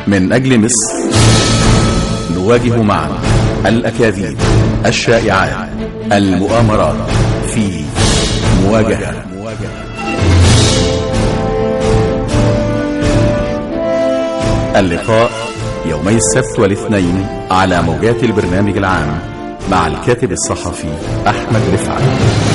من أجل مصر نواجه معا الأكاذيب الشائعات المؤامرات في مواجهة اللقاء يومي السبت والاثنين على موجات البرنامج العام مع الكاتب الصحفي أحمد رفعت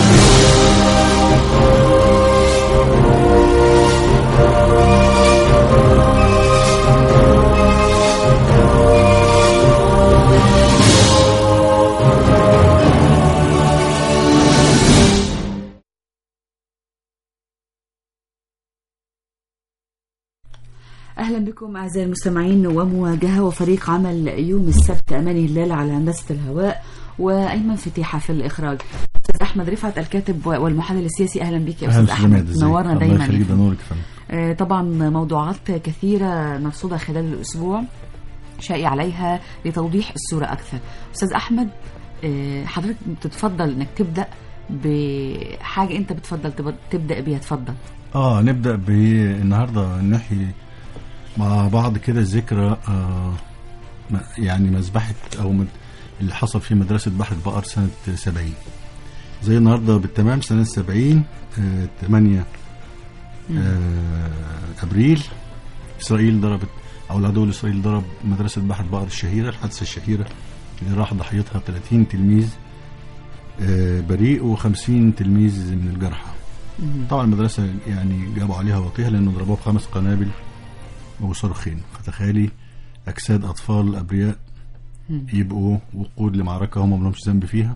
أهلا بكم أعزائي المستمعين ومواجهة وفريق عمل يوم السبت أماني هلال على هندسة الهواء وأيمن فتيحة في الإخراج أستاذ أحمد رفعت الكاتب والمحلل السياسي أهلا بك يا أستاذ أحمد نورنا دايما الله يخليك ده نورك آه، طبعا موضوعات كثيرة مرصودة خلال الأسبوع شائع عليها لتوضيح الصورة أكثر أستاذ أحمد آه، حضرتك تتفضل إنك تبدأ بحاجة أنت بتفضل تب- تبدأ بيها تفضل اه نبدا بالنهارده نحيي مع بعض كده ذكرى آه م- يعني مذبحه او مد- اللي حصل في مدرسه بحر البقر سنه 70 زي النهارده بالتمام سنه 70 آه 8 آه ابريل اسرائيل ضربت او العدو الاسرائيلي ضرب مدرسه بحر البقر الشهيره الحادثه الشهيره اللي راح ضحيتها 30 تلميذ آه بريء و50 تلميذ من الجرحى طبعا المدرسة يعني جابوا عليها وطيها لأنه ضربوها بخمس قنابل وصاروخين فتخيلي أجساد أطفال أبرياء يبقوا وقود لمعركة هم ملهمش ذنب فيها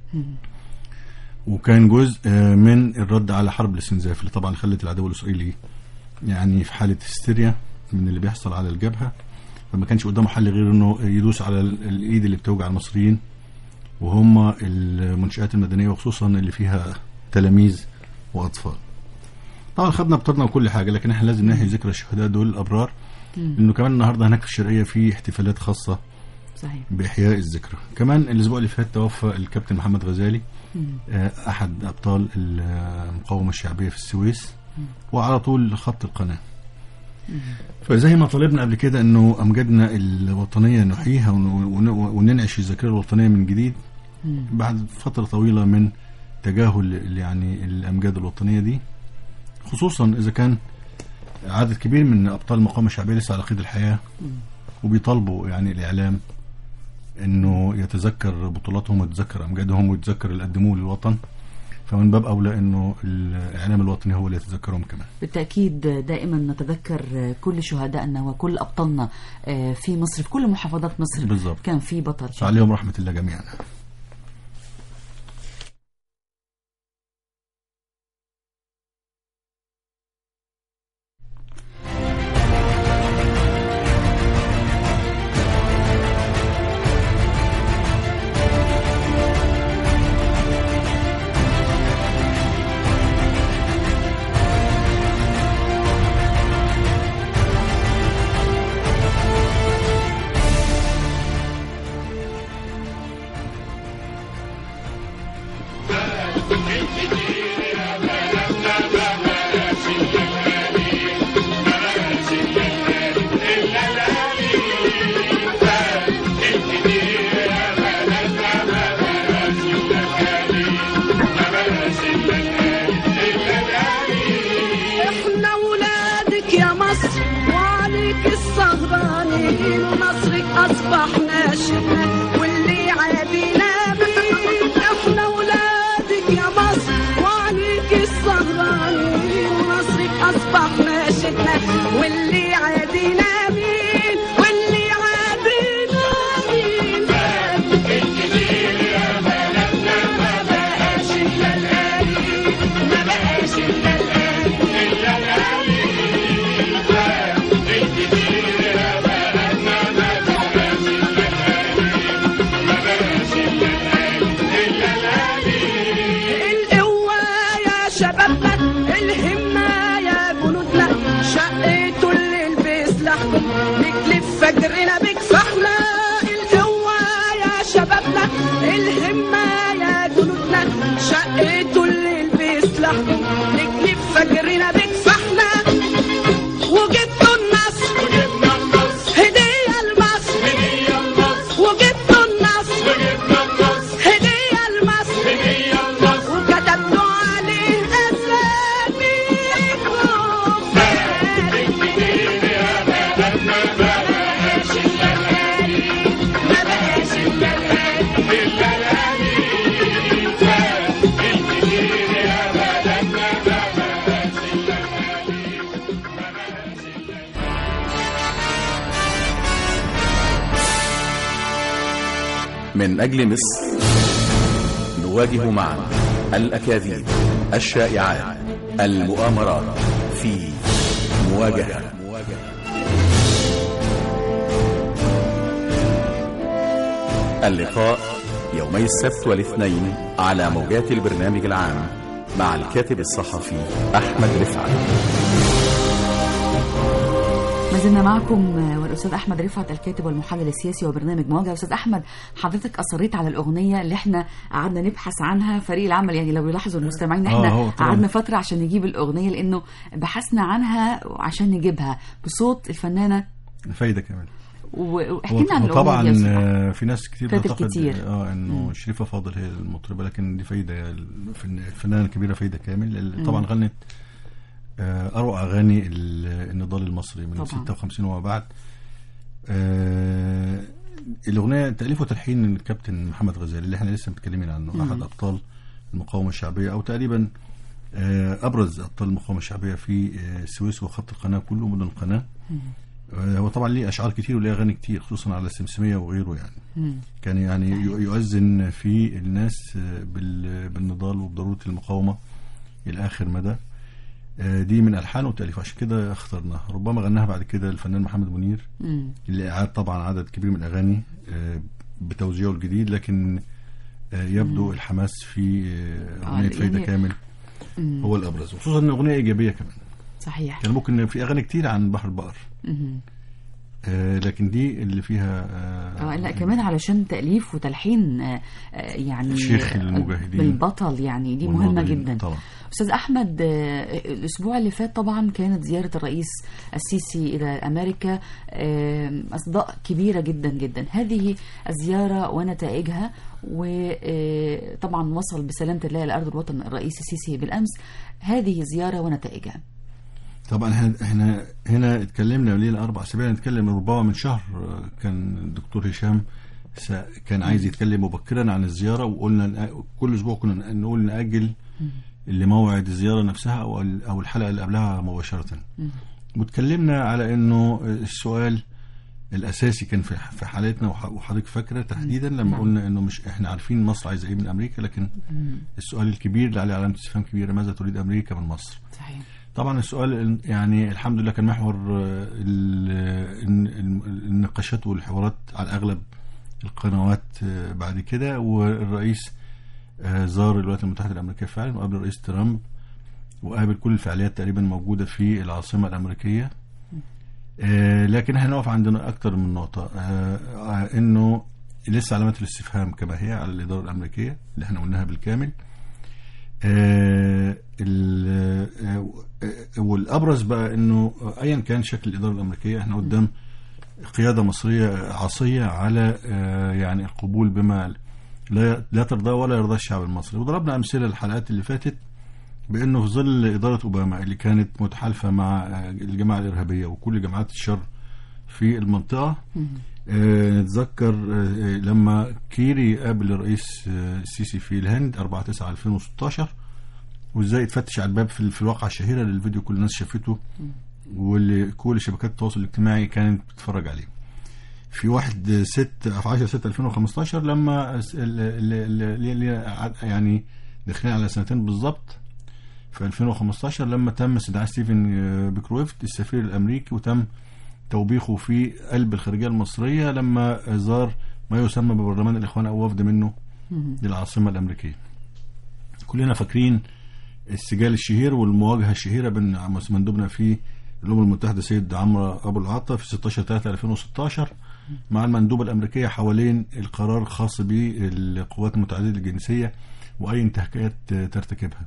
وكان جزء آه، من الرد على حرب الاستنزاف اللي طبعا خلت العدو الإسرائيلي يعني في حالة هستيريا من اللي بيحصل على الجبهة فما كانش قدامه حل غير انه يدوس على ال- الايد اللي بتوجع المصريين وهم المنشآت المدنية وخصوصا اللي فيها تلاميذ واطفال طبعا خدنا بطرنا وكل حاجه لكن احنا لازم نحيي ذكرى الشهداء دول الابرار لانه كمان النهارده هناك في الشرقيه في احتفالات خاصه صحيح باحياء الذكرى كمان الاسبوع اللي فات توفى الكابتن محمد غزالي آه، احد ابطال المقاومه الشعبيه في السويس وعلى طول خط القناه فزي ما طالبنا قبل كده انه امجادنا الوطنيه نحييها ون- ون- وننعش الذاكره الوطنيه من جديد بعد فتره طويله من تجاهل ال- يعني الامجاد الوطنيه دي خصوصا اذا كان عدد كبير من ابطال المقاومه الشعبيه لسه على قيد الحياه وبيطالبوا يعني الاعلام انه يتذكر بطولاتهم ويتذكر امجادهم ويتذكر اللي قدموه للوطن فمن باب اولى انه الاعلام الوطني هو اللي يتذكرهم كمان بالتأكيد دائما نتذكر كل شهدائنا وكل أبطالنا آه، في مصر في كل محافظات مصر بالظبط. كان في بطل عليهم رحمه الله جميعا احنا ولادك يا مصر وعليك السهرانين ونصرك اصبح ناشئ واللي عادينا بيك احنا ولادك يا مصر وعليك السهرانين ونصرك اصبح ناشئ واللي عادينا بيك واللي عادينا بيك ما بقاش الا القليل ما بقاش الا القليل القوة يا شبابنا الهمة يا جنودنا شقيتوا الليل بسلاحكم نكلف فجرنا بكفاحنا القوة يا شبابنا الهمة يا جنودنا شقيتوا الليل بسلاحكم نكلف من أجل مصر نواجه معا الأكاذيب الشائعات المؤامرات في مواجهة اللقاء يومي السبت والاثنين على موجات البرنامج العام مع الكاتب الصحفي أحمد رفعت ما زلنا معكم والاستاذ احمد رفعت الكاتب والمحلل السياسي وبرنامج مواجهه استاذ احمد حضرتك اصريت على الاغنيه اللي احنا قعدنا نبحث عنها فريق العمل يعني لو يلاحظوا المستمعين آه، هو احنا طبعاً. قعدنا فتره عشان نجيب الاغنيه لانه بحثنا عنها عشان نجيبها بصوت الفنانه فايده كمان و- واحكي لنا عن وطبعا الاغنيه دي يا أستاذ أحمد. آه، في ناس كتير فاتت تعتقد كتير. اه انه شريفه فاضل هي المطربه لكن دي فايده الفن- الفنانه الكبيره فايده كامل اللي طبعا غنت آه، اروع اغاني ال- النضال المصري من طبعاً. 56 وما بعد آه، الاغنيه تاليف وتلحين الكابتن محمد غزالي اللي احنا لسه متكلمين عنه احد ابطال المقاومه الشعبيه او تقريبا آه، ابرز ابطال المقاومه الشعبيه في آه، السويس وخط القناه كله مدن القناه آه، هو طبعا ليه اشعار كتير وليه اغاني كتير خصوصا على السمسميه وغيره يعني مم. كان يعني ي- يؤذن في الناس آه، بال- بالنضال وبضروره المقاومه الى اخر مدى آه، دي من الحان وتاليف عشان كده اخترناها ربما غناها بعد كده الفنان محمد منير مم. اللي اعاد طبعا عدد كبير من الاغاني آه، بتوزيعه الجديد لكن آه، يبدو الحماس في آه، اغنيه يعني- فايده كامل مم. هو الابرز وخصوصا ان اغنيه ايجابيه كمان صحيح يعني ممكن في اغاني كتير عن بحر البقر مم. آه، لكن دي اللي فيها اه لا كمان علشان تاليف وتلحين آه، آه، يعني شيخ آه، المجاهدين. بالبطل يعني دي مهمه والناضلين جدا طبعا استاذ احمد آه، الاسبوع اللي فات طبعا كانت زياره الرئيس السيسي الى امريكا آه، اصداء كبيره جدا جدا هذه الزياره ونتائجها وطبعا وصل بسلامه الله الى ارض الوطن الرئيس السيسي بالامس هذه زياره ونتائجها طبعا احنا احنا هنا اتكلمنا ليله اربع اسابيع نتكلم ربما من شهر آه، كان الدكتور هشام س- كان عايز يتكلم مبكرا عن الزياره وقلنا نأ- كل اسبوع كنا نقول ناجل لموعد الزياره نفسها او ال- او الحلقه اللي قبلها مباشره واتكلمنا على انه السؤال الاساسي كان في في حالتنا وح- وحضرتك فاكره تحديدا لما نعم. قلنا انه مش احنا عارفين مصر عايزه ايه من امريكا لكن السؤال الكبير اللي عليه علامه استفهام كبيره ماذا تريد امريكا من مصر؟ صحيح طبعا السؤال يعني الحمد لله كان محور آه، ال- ال- ال- النقاشات والحوارات على اغلب القنوات آه، بعد كده والرئيس آه، زار الولايات المتحده الامريكيه فعلا وقابل الرئيس ترامب وقابل كل الفعاليات تقريبا موجوده في العاصمه الامريكيه آه، لكن هنقف عندنا اكتر من نقطه آه، آه، انه لسه علامات الاستفهام كما هي على الاداره الامريكيه اللي احنا قلناها بالكامل آه، ال- آه، آه، والابرز بقى انه ايا كان شكل الاداره الامريكيه احنا قدام قياده مصريه عصيه على آه، يعني القبول بما لا لا ترضى ولا يرضى الشعب المصري وضربنا امثله الحلقات اللي فاتت بانه في ظل اداره اوباما اللي كانت متحالفه مع آه، الجماعه الارهابيه وكل جماعات الشر في المنطقه آه، نتذكر آه، لما كيري قابل الرئيس آه، السيسي في الهند 4 9 2016 وازاي اتفتش على الباب في, في الواقعه الشهيره اللي الفيديو كل الناس شافته واللي كل شبكات التواصل الاجتماعي كانت بتتفرج عليه في 1 6 في 10 6 2015 لما ال- ال- ال- ال- يعني داخلين على سنتين بالظبط في 2015 لما تم استدعاء ستيفن آه، بيكرويفت السفير الامريكي وتم توبيخه في قلب الخارجيه المصريه لما زار ما يسمى ببرلمان الاخوان او وفد منه للعاصمه الامريكيه. كلنا فاكرين السجال الشهير والمواجهه الشهيره بين مندوبنا في الامم المتحده سيد عمرو ابو العطا في 16 3 2016 مع المندوبه الامريكيه حوالين القرار الخاص بالقوات المتعدده الجنسيه واي انتهاكات ترتكبها.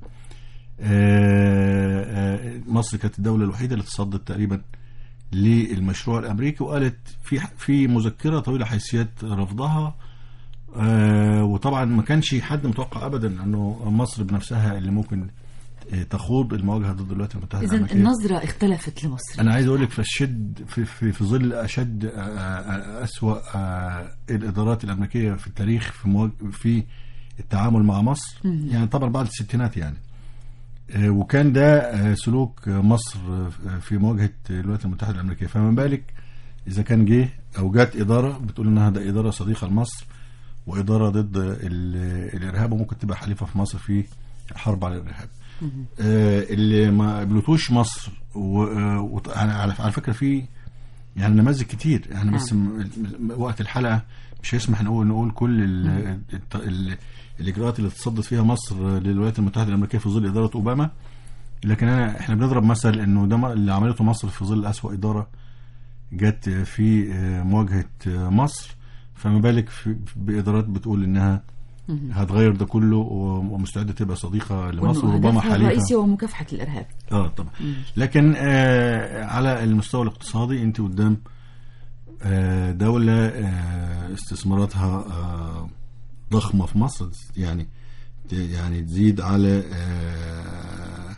آه، آه، مصر كانت الدوله الوحيده اللي تصدت تقريبا للمشروع الامريكي وقالت في في مذكره طويله حيثيات رفضها آه، وطبعا ما كانش حد متوقع ابدا انه مصر بنفسها اللي ممكن آه، تخوض المواجهه ضد الولايات المتحده اذا الامريكيه النظره اختلفت لمصر انا عايز اقول لك في الشد في في, في ظل اشد آه، آه، اسوا آه، الادارات الامريكيه في التاريخ في مواج... في التعامل مع مصر يعني طبعا بعد الستينات يعني آه، وكان ده آه، سلوك آه، مصر آه، في مواجهه الولايات المتحده الامريكيه فما بالك اذا كان جه او جت اداره بتقول انها ده اداره صديقه لمصر واداره ضد ال- الارهاب وممكن تبقى حليفه في مصر في الحرب على الارهاب آه، اللي ما قبلتوش مصر و- آه، وط- على على فكره في يعني نماذج كتير يعني بس م- م- وقت الحلقه مش هيسمح نقول نقول كل ال الت- ال الاجراءات اللي تصدت فيها مصر للولايات المتحده الامريكيه في ظل اداره اوباما لكن انا احنا بنضرب مثل انه ده ما- اللي عملته مصر في ظل اسوأ اداره جت في آه، مواجهه آه، مصر فما بالك في- بادارات بتقول انها هتغير ده كله ومستعده تبقى صديقه لمصر وإنه وربما هدفها حليفه الرئيسي هو مكافحه الارهاب اه طبعا لكن آه على المستوى الاقتصادي انت قدام آه دولة آه استثماراتها آه ضخمة في مصر يعني يعني تزيد على آه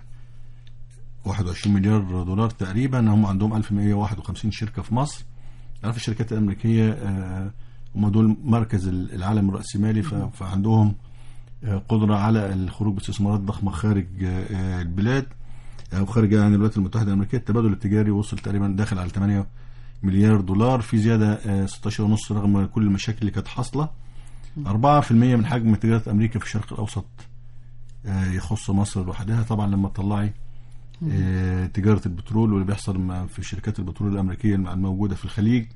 21 مليار دولار تقريبا هم عندهم 1151 شركة في مصر عارف الشركات الأمريكية آه هم دول مركز العالم الرأسمالي ف- فعندهم آه، قدرة على الخروج باستثمارات ضخمة خارج آه، البلاد او خارج يعني الولايات المتحده الامريكيه التبادل التجاري وصل تقريبا داخل على 8 مليار دولار في زياده آه، 16 ونص رغم كل المشاكل اللي كانت حاصله 4% من حجم تجاره امريكا في الشرق الاوسط آه، يخص مصر لوحدها طبعا لما تطلعي آه، تجاره البترول واللي بيحصل مع- في شركات البترول الامريكيه الموجوده في الخليج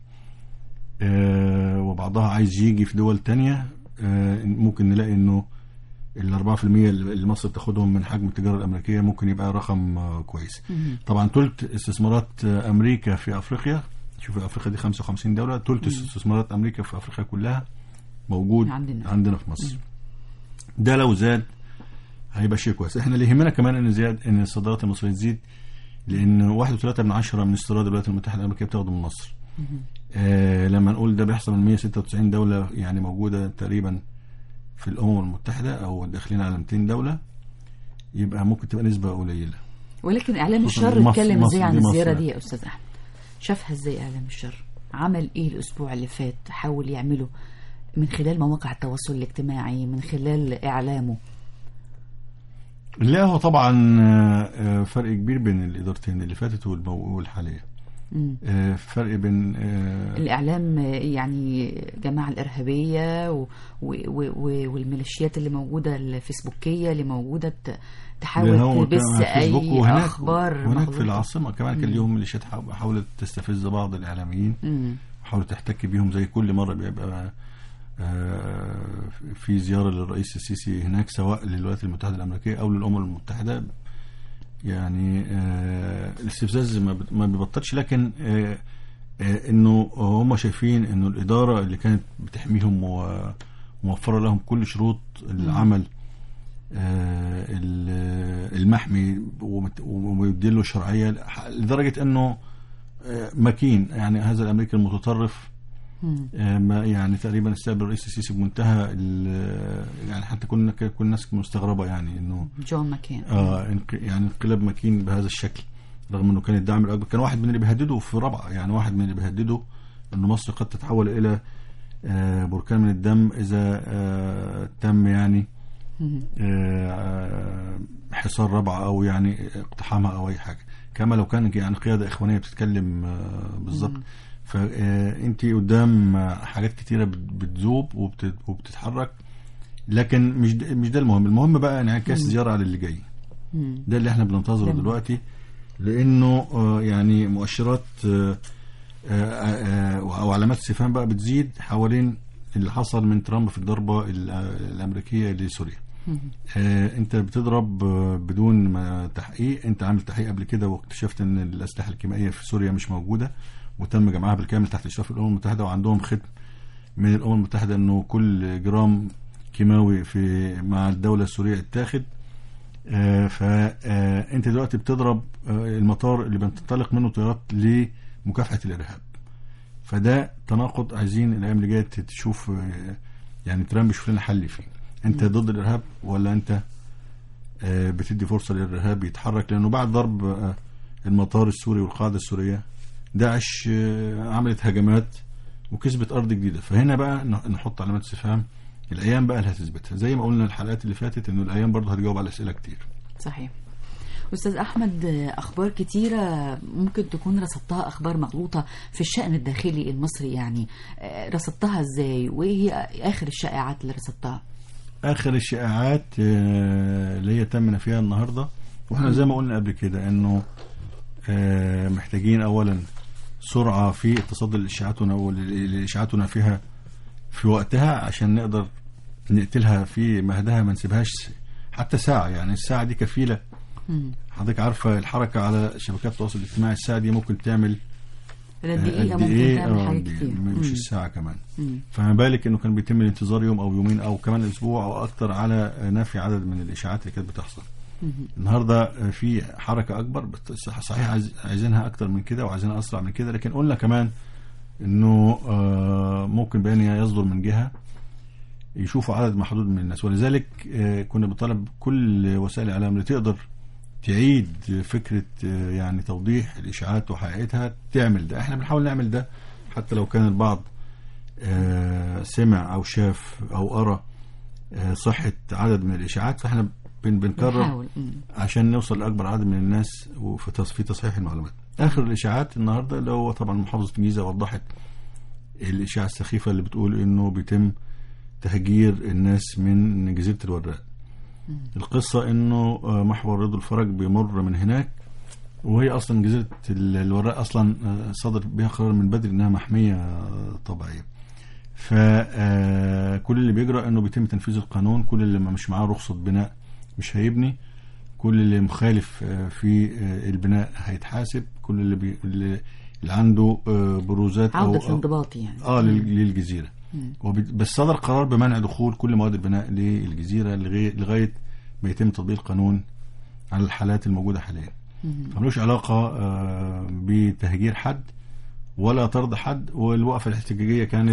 آه، وبعضها عايز يجي في دول تانية آه، ممكن نلاقي انه ال 4% اللي مصر بتاخدهم من حجم التجاره الامريكيه ممكن يبقى رقم آه، كويس. طبعا ثلث استثمارات آه، امريكا في افريقيا شوف افريقيا دي 55 دوله ثلث استثمارات امريكا في افريقيا كلها موجود عندنا. عندنا في مصر. ده لو زاد هيبقى شيء كويس احنا اللي يهمنا كمان ان زياد ان الصادرات المصريه تزيد لان 1.3 من عشرة من استيراد الولايات المتحده الامريكيه بتاخده من مصر. آه لما نقول ده بيحصل من 196 دوله يعني موجوده تقريبا في الامم المتحده او داخلين على 200 دوله يبقى ممكن تبقى نسبه قليله ولكن اعلام خصوصاً الشر مصر- اتكلم ازاي مصر عن دي مصر الزياره يعني. دي يا استاذ احمد شافها ازاي اعلام الشر عمل ايه الاسبوع اللي فات حاول يعمله من خلال مواقع التواصل الاجتماعي من خلال اعلامه لا هو طبعا آه، آه، فرق كبير بين الادارتين اللي فاتت والمو- والحاليه مم. آه، فرق بين آه، الاعلام آه، يعني جماعه الارهابيه و... و... و... و... والميليشيات اللي موجوده الفيسبوكيه اللي موجوده ت... لأن تحاول هو تبث كان على الفيسبوك اي وهناك اخبار وهناك في مغلوطة. العاصمه كمان كان اليوم ميليشيات حاو- حاولت تستفز بعض الاعلاميين مم. حاولت تحتك بيهم زي كل مره بيبقى آه، في زياره للرئيس السيسي هناك سواء للولايات المتحده الامريكيه او للامم المتحده يعني آه، الاستفزاز ما بت- ما بيبطلش لكن آه، آه، انه هم شايفين انه الاداره اللي كانت بتحميهم وموفره لهم كل شروط العمل آه، ال- المحمي ومت- ومديله شرعيه لدرجه انه آه، مكين يعني هذا الامريكي المتطرف مم. آه، ما يعني تقريبا استقبل الرئيس السيسي بمنتهى ال- يعني حتى كنا كل الناس مستغربه يعني انه جون ماكين اه انق- يعني انقلاب مكين بهذا الشكل رغم انه كان الدعم الاكبر كان واحد من اللي بيهدده في رابعه يعني واحد من اللي بيهدده انه مصر قد تتحول الى آه، بركان من الدم اذا آه، تم يعني مم. آه، حصار رابعه او يعني اقتحامها او اي حاجه كما لو كان يعني قياده اخوانيه بتتكلم آه، بالظبط فانت قدام آه، حاجات كتيره بت- بتذوب وبت- وبتتحرك لكن مش ده مش ده المهم المهم بقى انعكاس الزياره على اللي جاي مم. ده اللي احنا بننتظره تمام. دلوقتي لانه آه، يعني مؤشرات آه، آه، آه، او علامات استفهام بقى بتزيد حوالين اللي حصل من ترامب في الضربه ال- آه، الامريكيه لسوريا آه، انت بتضرب آه، بدون ما تحقيق انت عامل تحقيق قبل كده واكتشفت ان الاسلحه الكيميائيه في سوريا مش موجوده وتم جمعها بالكامل تحت اشراف الامم المتحده وعندهم ختم من الامم المتحده انه كل جرام كيماوي في مع الدوله السوريه اتاخد فانت دلوقتي بتضرب آه، المطار اللي بتنطلق منه طيارات لمكافحه الارهاب فده تناقض عايزين الايام اللي جايه تشوف آه، يعني ترامب يشوف لنا حل فيه انت ضد الارهاب ولا انت آه، بتدي فرصه للارهاب يتحرك لانه بعد ضرب آه، المطار السوري والقاعده السوريه داعش آه، عملت هجمات وكسبت ارض جديده فهنا بقى ن- نحط علامات استفهام الايام بقى اللي هتثبتها زي ما قلنا الحلقات اللي فاتت انه الايام برضه هتجاوب على اسئله كتير صحيح استاذ احمد آه، اخبار كتيره ممكن تكون رصدتها اخبار مغلوطه في الشان الداخلي المصري يعني آه، رصدتها ازاي وايه هي اخر الشائعات اللي رصدتها اخر الشائعات آه، اللي هي تمنا فيها النهارده واحنا زي ما قلنا قبل كده انه آه، محتاجين اولا سرعه في التصدي للاشاعات ون- للاشاعات ونفيها في وقتها عشان نقدر نقتلها في مهدها ما نسيبهاش حتى ساعه يعني الساعه دي كفيله مم. حضرتك عارفه الحركه على شبكات التواصل الاجتماعي الساعه دي ممكن تعمل قد آه، دقيقه قد ممكن إيه؟ تعمل آه، حاجات دي- كتير مش مم. الساعه كمان مم. فما بالك انه كان بيتم الانتظار يوم او يومين او كمان اسبوع او اكتر على نفي عدد من الاشاعات اللي كانت بتحصل مم. النهارده في حركه اكبر بس صحيح عايز- عايزينها اكتر من كده وعايزينها اسرع من كده لكن قلنا كمان انه آه، ممكن بيان يصدر من جهه يشوفوا عدد محدود من الناس ولذلك آه، كنا بنطالب كل وسائل الاعلام اللي تقدر تعيد فكره آه، يعني توضيح الاشاعات وحقيقتها تعمل ده احنا بنحاول نعمل ده حتى لو كان البعض آه، سمع او شاف او قرا آه، صحه عدد من الاشاعات فاحنا بن بنكرر بنحاول مم. عشان نوصل لاكبر عدد من الناس وفي تص- في تصحيح المعلومات. اخر الاشاعات النهارده اللي هو طبعا محافظه الجيزه وضحت الاشاعه السخيفه اللي بتقول انه بيتم تهجير الناس من جزيره الوراق. القصه انه آه، محور رضا الفرج بيمر من هناك وهي اصلا جزيره ال- الوراق اصلا آه، صدر بها قرار من بدري انها محميه آه، طبيعيه. فكل اللي بيجرى انه بيتم تنفيذ القانون كل اللي ما مش معاه رخصه بناء مش هيبني كل اللي مخالف آه، في آه، البناء هيتحاسب كل اللي, بي... اللي اللي عنده آه، بروزات او عوده أو- الانضباط يعني اه لل- للجزيره مم. وب- بس صدر قرار بمنع دخول كل مواد البناء للجزيره لغايه لغايه ما يتم تطبيق القانون على الحالات الموجوده حاليا مم. فملوش علاقه آه، بتهجير حد ولا طرد حد والوقفه الاحتجاجيه كانت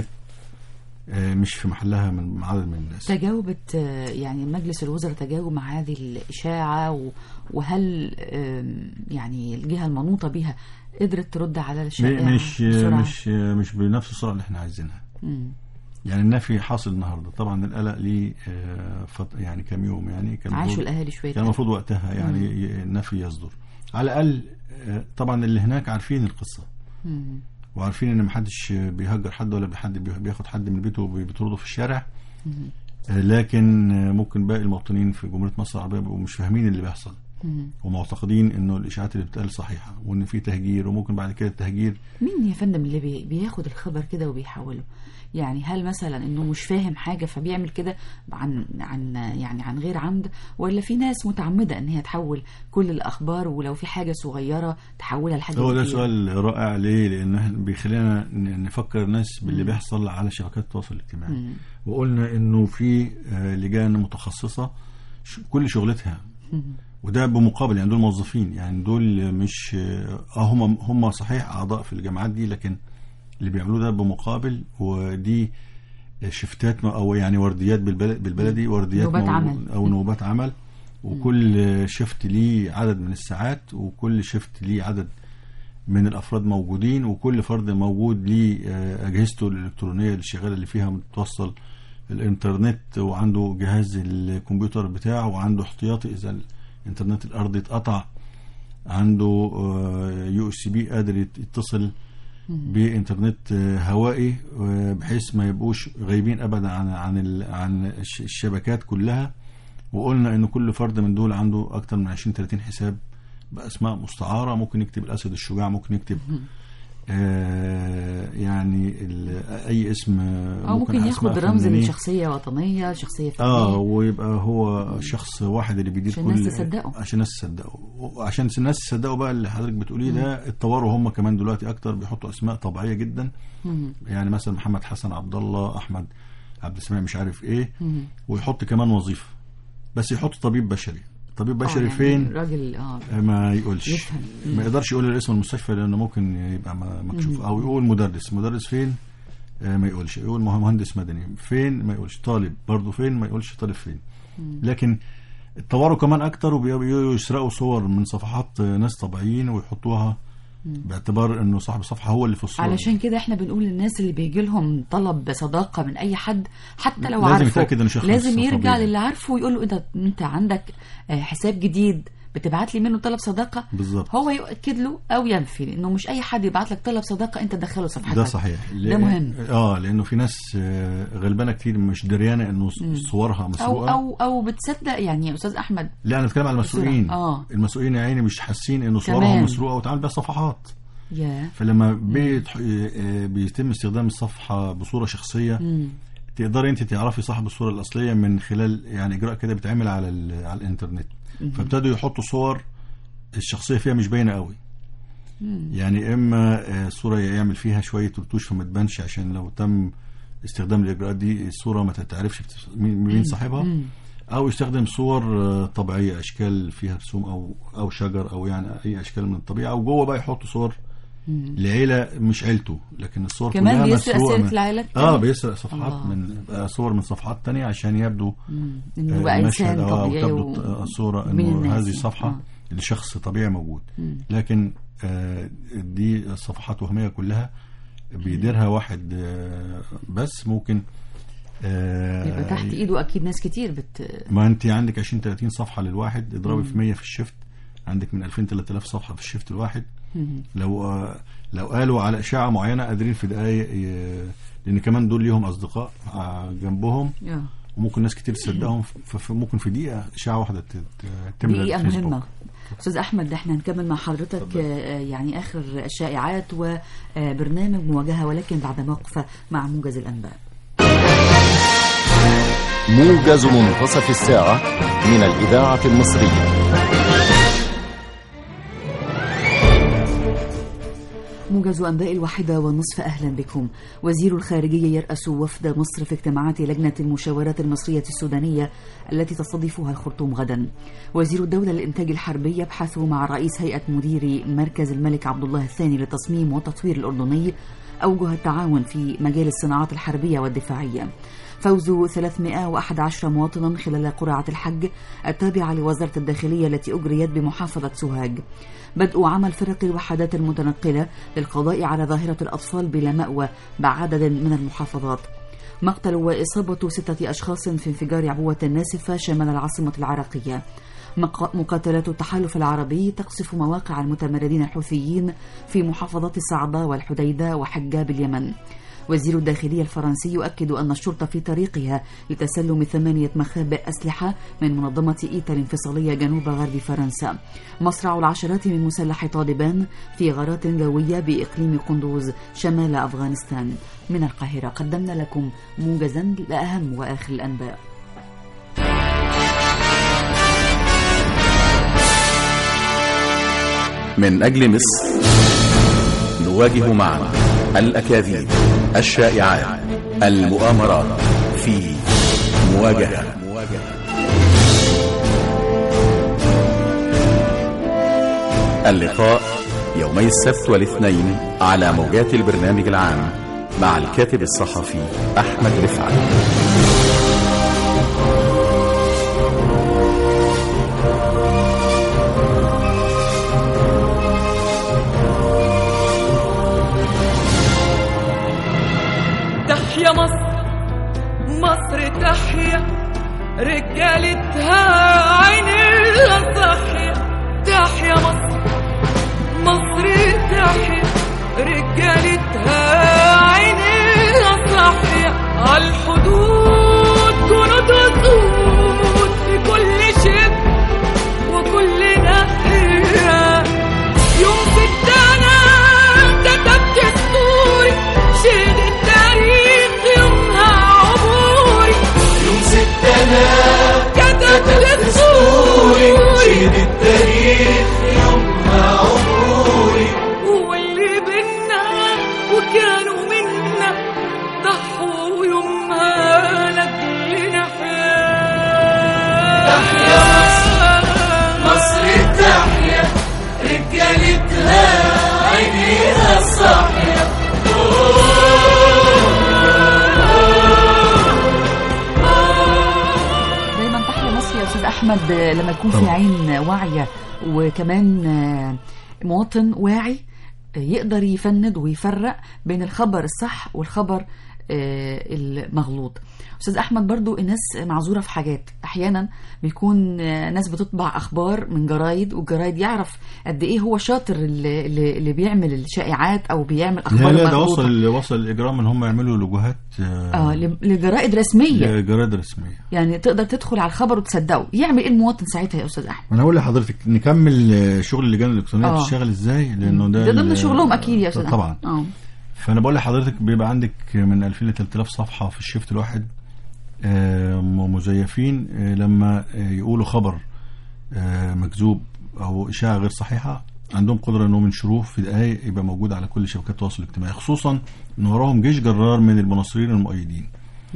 آه، مش في محلها من عدد من الناس تجاوبت آه، يعني مجلس الوزراء تجاوب مع هذه الإشاعة و- وهل آم، يعني الجهة المنوطة بها قدرت ترد على الشائعة مش بسرعة؟ مش مش بنفس السرعه اللي احنا عايزينها مم. يعني النفي حاصل النهارده طبعا القلق ليه آه، فط- يعني كام يوم يعني كان عاشوا المفروض- الأهالي شوية كان المفروض وقتها يعني ي- النفي يصدر على الاقل آه، طبعا اللي هناك عارفين القصه مم. وعارفين ان محدش بيهجر حد ولا حد بياخد حد من بيته وبيطرده في الشارع مم. آه، لكن آه، ممكن باقي المواطنين في جمهوريه مصر العربيه بيبقوا مش فاهمين اللي بيحصل مم. ومعتقدين انه الاشاعات اللي بتقال صحيحه وان في تهجير وممكن بعد كده التهجير مين يا فندم اللي بي- بياخد الخبر كده وبيحوله يعني هل مثلا انه مش فاهم حاجه فبيعمل كده عن عن يعني عن غير عمد ولا في ناس متعمده ان هي تحول كل الاخبار ولو في حاجه صغيره تحولها لحاجه هو ده كبيرة؟ سؤال رائع ليه؟ لان احنا بيخلينا ن- نفكر الناس باللي بيحصل على شبكات التواصل الاجتماعي مم. وقلنا انه في آه، لجان متخصصه ش- كل شغلتها مم. وده بمقابل يعني دول موظفين يعني دول مش اه هم هم صحيح اعضاء في الجامعات دي لكن اللي بيعملوه ده بمقابل ودي شفتات م- او يعني ورديات بالبلد بالبلدي ورديات نوبات مو- عمل. او نوبات عمل وكل شفت ليه عدد من الساعات وكل شفت ليه عدد من الافراد موجودين وكل فرد موجود ليه آه، اجهزته الالكترونيه الشغاله اللي فيها متوصل الانترنت وعنده جهاز الكمبيوتر بتاعه وعنده احتياطي اذا الانترنت الارضي اتقطع عنده يو اس بي قادر يت- يتصل بانترنت آه، هوائي آه، بحيث ما يبقوش غايبين ابدا عن عن ال- عن الش- الشبكات كلها وقلنا ان كل فرد من دول عنده اكتر من 20 30 حساب باسماء مستعاره ممكن يكتب الاسد الشجاع ممكن يكتب آه يعني ال- اي اسم آه، او ممكن أسماء ياخد رمز فنانين. لشخصيه وطنيه شخصيه فنيه اه ويبقى هو شخص واحد اللي بيدير عشان كل الناس تصدقه. عشان الناس تصدقه وعشان الناس تصدقوا بقى اللي حضرتك بتقوليه ده اتطوروا هم كمان دلوقتي اكتر بيحطوا اسماء طبيعيه جدا مم. يعني مثلا محمد حسن عبد الله احمد عبد السميع مش عارف ايه مم. ويحط كمان وظيفه بس يحط طبيب بشري طبيب آه، بشري يعني فين راجل اه آه، ما يقولش يفهم. ما يقدرش يقول اسم المستشفى لانه ممكن يبقى م- مكشوف او يقول مدرس مدرس فين آه، ما يقولش يقول مه- مهندس مدني فين ما يقولش طالب برضه فين ما يقولش طالب فين لكن اتطوروا كمان اكتر وبيسرقوا صور من صفحات آه، ناس طبيعيين ويحطوها باعتبار انه صاحب الصفحه هو اللي في الصوره علشان كده احنا بنقول للناس اللي بيجي لهم طلب صداقه من اي حد حتى لو لازم عارفه يتأكد إنه شخص لازم يرجع طبيعي. للي عارفه ويقول له انت انت عندك آه، حساب جديد بتبعت لي منه طلب صداقه بالظبط هو يؤكد له او ينفي انه مش اي حد يبعت لك طلب صداقه انت تدخله صفحتك ده صحيح ده مهم اه لانه في ناس آه، غلبانه كتير مش دريانه انه صورها او مسروقه او او بتصدق يعني يا استاذ احمد لا انا بتكلم على المسؤولين آه. المسؤولين يا عيني مش حاسين انه صورهم كمان. مسروقه وتعمل بيها صفحات يا فلما بيتح... آه، بيتم استخدام الصفحه بصوره شخصيه مم. تقدري انت تعرفي صاحب الصوره الاصليه من خلال يعني اجراء كده بيتعمل على ال... على الانترنت فابتدوا يحطوا صور الشخصيه فيها مش باينه قوي يعني اما آه، صوره يعمل فيها شويه رتوش فما تبانش عشان لو تم استخدام الاجراءات دي الصوره ما تتعرفش بت- مين مين صاحبها او يستخدم صور آه، طبيعيه اشكال فيها رسوم او او شجر او يعني اي اشكال من الطبيعه وجوه بقى يحط صور لعيله مش عيلته لكن الصور كمان كلها بيسرق مسروقة سيره من- العائله اه بيسرق صفحات الله. من آه، صور من صفحات تانية عشان يبدو انه آه، بقى المشهد انسان آه، طبيعي وتبدو و... آه، الصورة من انه الناس. هذه الصفحة آه. لشخص طبيعي موجود لكن آه، دي الصفحات وهمية كلها بيديرها واحد آه، بس ممكن آه، يبقى تحت ايده اكيد ناس كتير بت ما انت عندك 20 30 صفحة للواحد اضربي في 100 في الشفت عندك من 2000 3000 صفحة في الشفت الواحد لو آه، لو قالوا على اشاعة معينة قادرين في دقايق ي- لان كمان دول ليهم اصدقاء آه، جنبهم آه. وممكن ناس كتير تصدقهم ف- ف- ممكن في دقيقة اشاعة واحدة ت- ت- تملى دقيقة الفيسبوك. مهمة أستاذ أحمد احنا هنكمل مع حضرتك آه، يعني آخر الشائعات وبرنامج مواجهة ولكن بعد موقفة مع موجز الأنباء موجز منتصف الساعة من الإذاعة المصرية موجز أنباء الواحدة والنصف أهلا بكم وزير الخارجية يرأس وفد مصر في اجتماعات لجنة المشاورات المصرية السودانية التي تستضيفها الخرطوم غدا وزير الدولة للإنتاج الحربي يبحث مع رئيس هيئة مديري مركز الملك عبد الله الثاني للتصميم والتطوير الأردني أوجه التعاون في مجال الصناعات الحربية والدفاعية فوز 311 مواطنا خلال قرعة الحج التابعة لوزارة الداخلية التي أجريت بمحافظة سوهاج بدء عمل فرق الوحدات المتنقلة للقضاء على ظاهرة الأطفال بلا مأوى بعدد من المحافظات مقتل وإصابة ستة أشخاص في انفجار عبوة ناسفة شمال العاصمة العراقية مق- مقاتلات التحالف العربي تقصف مواقع المتمردين الحوثيين في محافظات الصعدة والحديدة وحجاب اليمن وزير الداخلية الفرنسي يؤكد أن الشرطة في طريقها لتسلم ثمانية مخابئ أسلحة من منظمة إيتا الانفصالية جنوب غرب فرنسا مصرع العشرات من مسلح طالبان في غارات جوية بإقليم قندوز شمال أفغانستان من القاهرة قدمنا لكم موجزا لأهم وآخر الأنباء من أجل مصر نواجه معا الأكاذيب الشائعات المؤامرات في مواجهة اللقاء يومي السبت والاثنين على موجات البرنامج العام مع الكاتب الصحفي أحمد رفعت تحيا مصر مصر تحيا رجالتها عينيها صاحية تحيا مصر مصر تحيا رجالتها عينيها صاحية عالحدود جنود وسود في كل شبر وكل ناحية يوم ستنا كتبت السطوري شهد التاريخ يومها عبوري يوم ستنا كتبت السطوري شهد التاريخ يومها عبوري واللي بينا وكانوا منا ضحوا يومها لأجلنا تحيا مصر مصر تحيا رجالتها عينيها صاحية دايما تحيا مصر يا استاذ احمد آه، لما يكون في طبعا. عين واعيه وكمان آه، مواطن واعي آه، يقدر يفند ويفرق بين الخبر الصح والخبر آه، المغلوط استاذ احمد برضو الناس معذوره في حاجات احيانا بيكون آه، ناس بتطبع اخبار من جرايد والجرايد يعرف قد ايه هو شاطر اللي, اللي اللي بيعمل الشائعات او بيعمل لا اخبار لا ده مغلوطة. وصل وصل الاجرام ان هم يعملوا لوجوهات اه ل- لجرائد رسميه لجرائد رسميه يعني تقدر تدخل على الخبر وتصدقه يعمل ايه المواطن ساعتها يا استاذ احمد انا اقول لحضرتك نكمل آه، شغل اللجان الالكترونيه آه. بتشتغل ازاي لانه ده ده ضمن ال- شغلهم اكيد يا استاذ أحمد. طبعا اه فانا بقول لحضرتك بيبقى عندك من 2000 ل 3000 صفحه في الشيفت الواحد آه، م- مزيفين آه، لما آه، يقولوا خبر آه، مكذوب او اشاعه غير صحيحه عندهم قدره انهم ينشروه في دقائق يبقى موجود على كل شبكات التواصل الاجتماعي خصوصا ان وراهم جيش جرار من المناصرين المؤيدين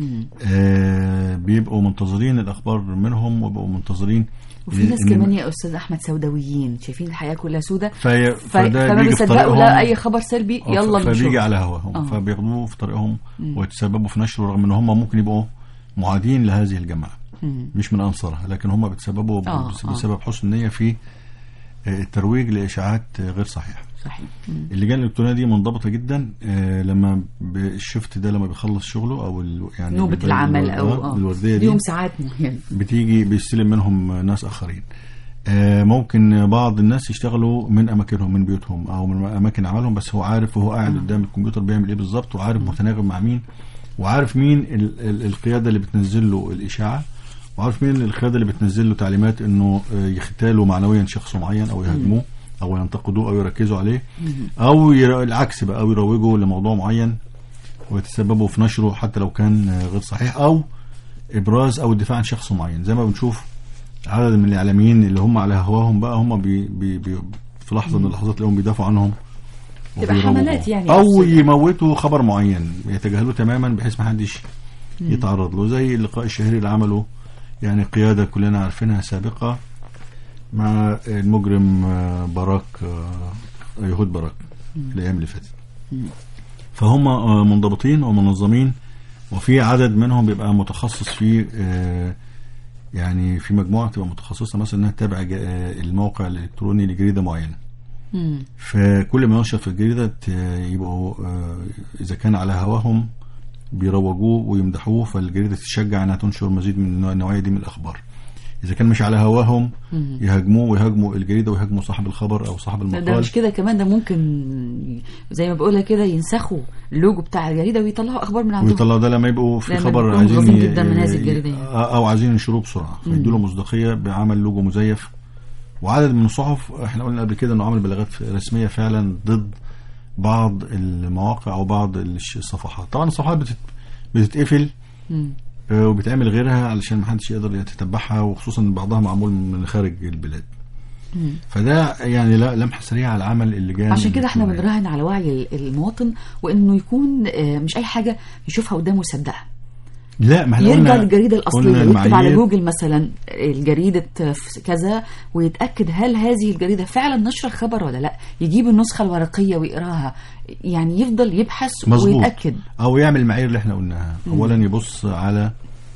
آه، بيبقوا منتظرين الاخبار منهم وبيبقوا منتظرين وفي ناس إن- كمان يا استاذ احمد سوداويين شايفين الحياه كلها سودة في ف... فده فما بيجي في بيصدقوا طريقهم لا اي خبر سلبي آه، يلا ف- فبيجي بنشوف على هواهم آه. فبياخدوه في طريقهم ويتسببوا في نشره رغم ان هم ممكن يبقوا معادين لهذه الجماعه مش من انصارها لكن هم بيتسببوا ب- آه، بس- آه. بسبب حسن النيه في آه، الترويج لاشاعات آه، غير صحيحه صحيح مم. اللجان الالكترونيه دي منضبطه جدا آه، لما ب- الشفت ده لما بيخلص شغله او ال- يعني نوبة بالبلد- العمل او آه، اه بالورديه دي ليهم ساعات معينه بتيجي بيستلم منهم ناس اخرين آه، ممكن بعض الناس يشتغلوا من اماكنهم من بيوتهم او من اماكن عملهم بس هو عارف وهو قاعد قدام الكمبيوتر بيعمل ايه بالظبط وعارف متناغم مع مين وعارف مين ال ال القياده اللي بتنزل له الاشاعه وعارف مين القياده اللي بتنزل له تعليمات انه آه، يختالوا معنويا شخص معين او يهاجموه او ينتقدوه او يركزوا عليه او ير- العكس بقى او يروجوا لموضوع معين ويتسببوا في نشره حتى لو كان آه، غير صحيح او ابراز او الدفاع عن شخص معين زي ما بنشوف عدد من الاعلاميين اللي هم على هواهم بقى هم بي بي بي في لحظه من اللحظات تلاقيهم بيدافعوا عنهم تبقى وبيروجوا. حملات يعني او أقصد. يموتوا خبر معين يتجاهلوه تماما بحيث ما حدش يتعرض له زي اللقاء الشهير اللي عمله يعني قياده كلنا عارفينها سابقه مع المجرم آه، باراك آه، يهود باراك الايام اللي فاتت فهم آه، منضبطين ومنظمين وفي عدد منهم بيبقى متخصص في آه، يعني في مجموعه تبقى متخصصه مثلا انها تتابع جا- آه، الموقع الالكتروني لجريده معينه مم. فكل ما ينشر في الجريده ت- يبقوا آه، اذا كان على هواهم بيروجوه ويمدحوه فالجريده تتشجع انها تنشر مزيد من النوعيه دي من الاخبار اذا كان مش على هواهم يهاجموه ويهاجموا الجريده ويهاجموا صاحب الخبر او صاحب ده, ده المقال مش كده كمان ده ممكن زي ما بقولها كده ينسخوا اللوجو بتاع الجريده ويطلعوا اخبار من عندهم ويطلعوا ده لما يبقوا في لما خبر بيكونوا عايزين متغاظين ي- جدا من هذه ي- الجريدة يعني. او عايزين ينشروه بسرعه فيدوا له مصداقيه بعمل لوجو مزيف وعدد من الصحف احنا قلنا قبل كده انه عمل بلاغات رسميه فعلا ضد بعض المواقع او بعض الش- الصفحات طبعا الصفحات بتت بتتقفل مم. آه، وبتعمل غيرها علشان ما حدش يقدر يتتبعها وخصوصا إن بعضها معمول من خارج البلاد فده يعني لا لمحه سريعه على عمل اللجان عشان كده احنا الإلكترونية. بنراهن على وعي المواطن وانه يكون آه، مش اي حاجه يشوفها قدامه يصدقها لا ما احنا يرجع قلنا- للجريده قلنا الاصليه يكتب على المعايير- جوجل مثلا الجريده في كذا ويتاكد هل هذه الجريده فعلا نشر الخبر ولا لا يجيب النسخه الورقيه ويقراها يعني يفضل يبحث مظبوط ويتاكد او يعمل المعايير اللي احنا قلناها اولا يبص على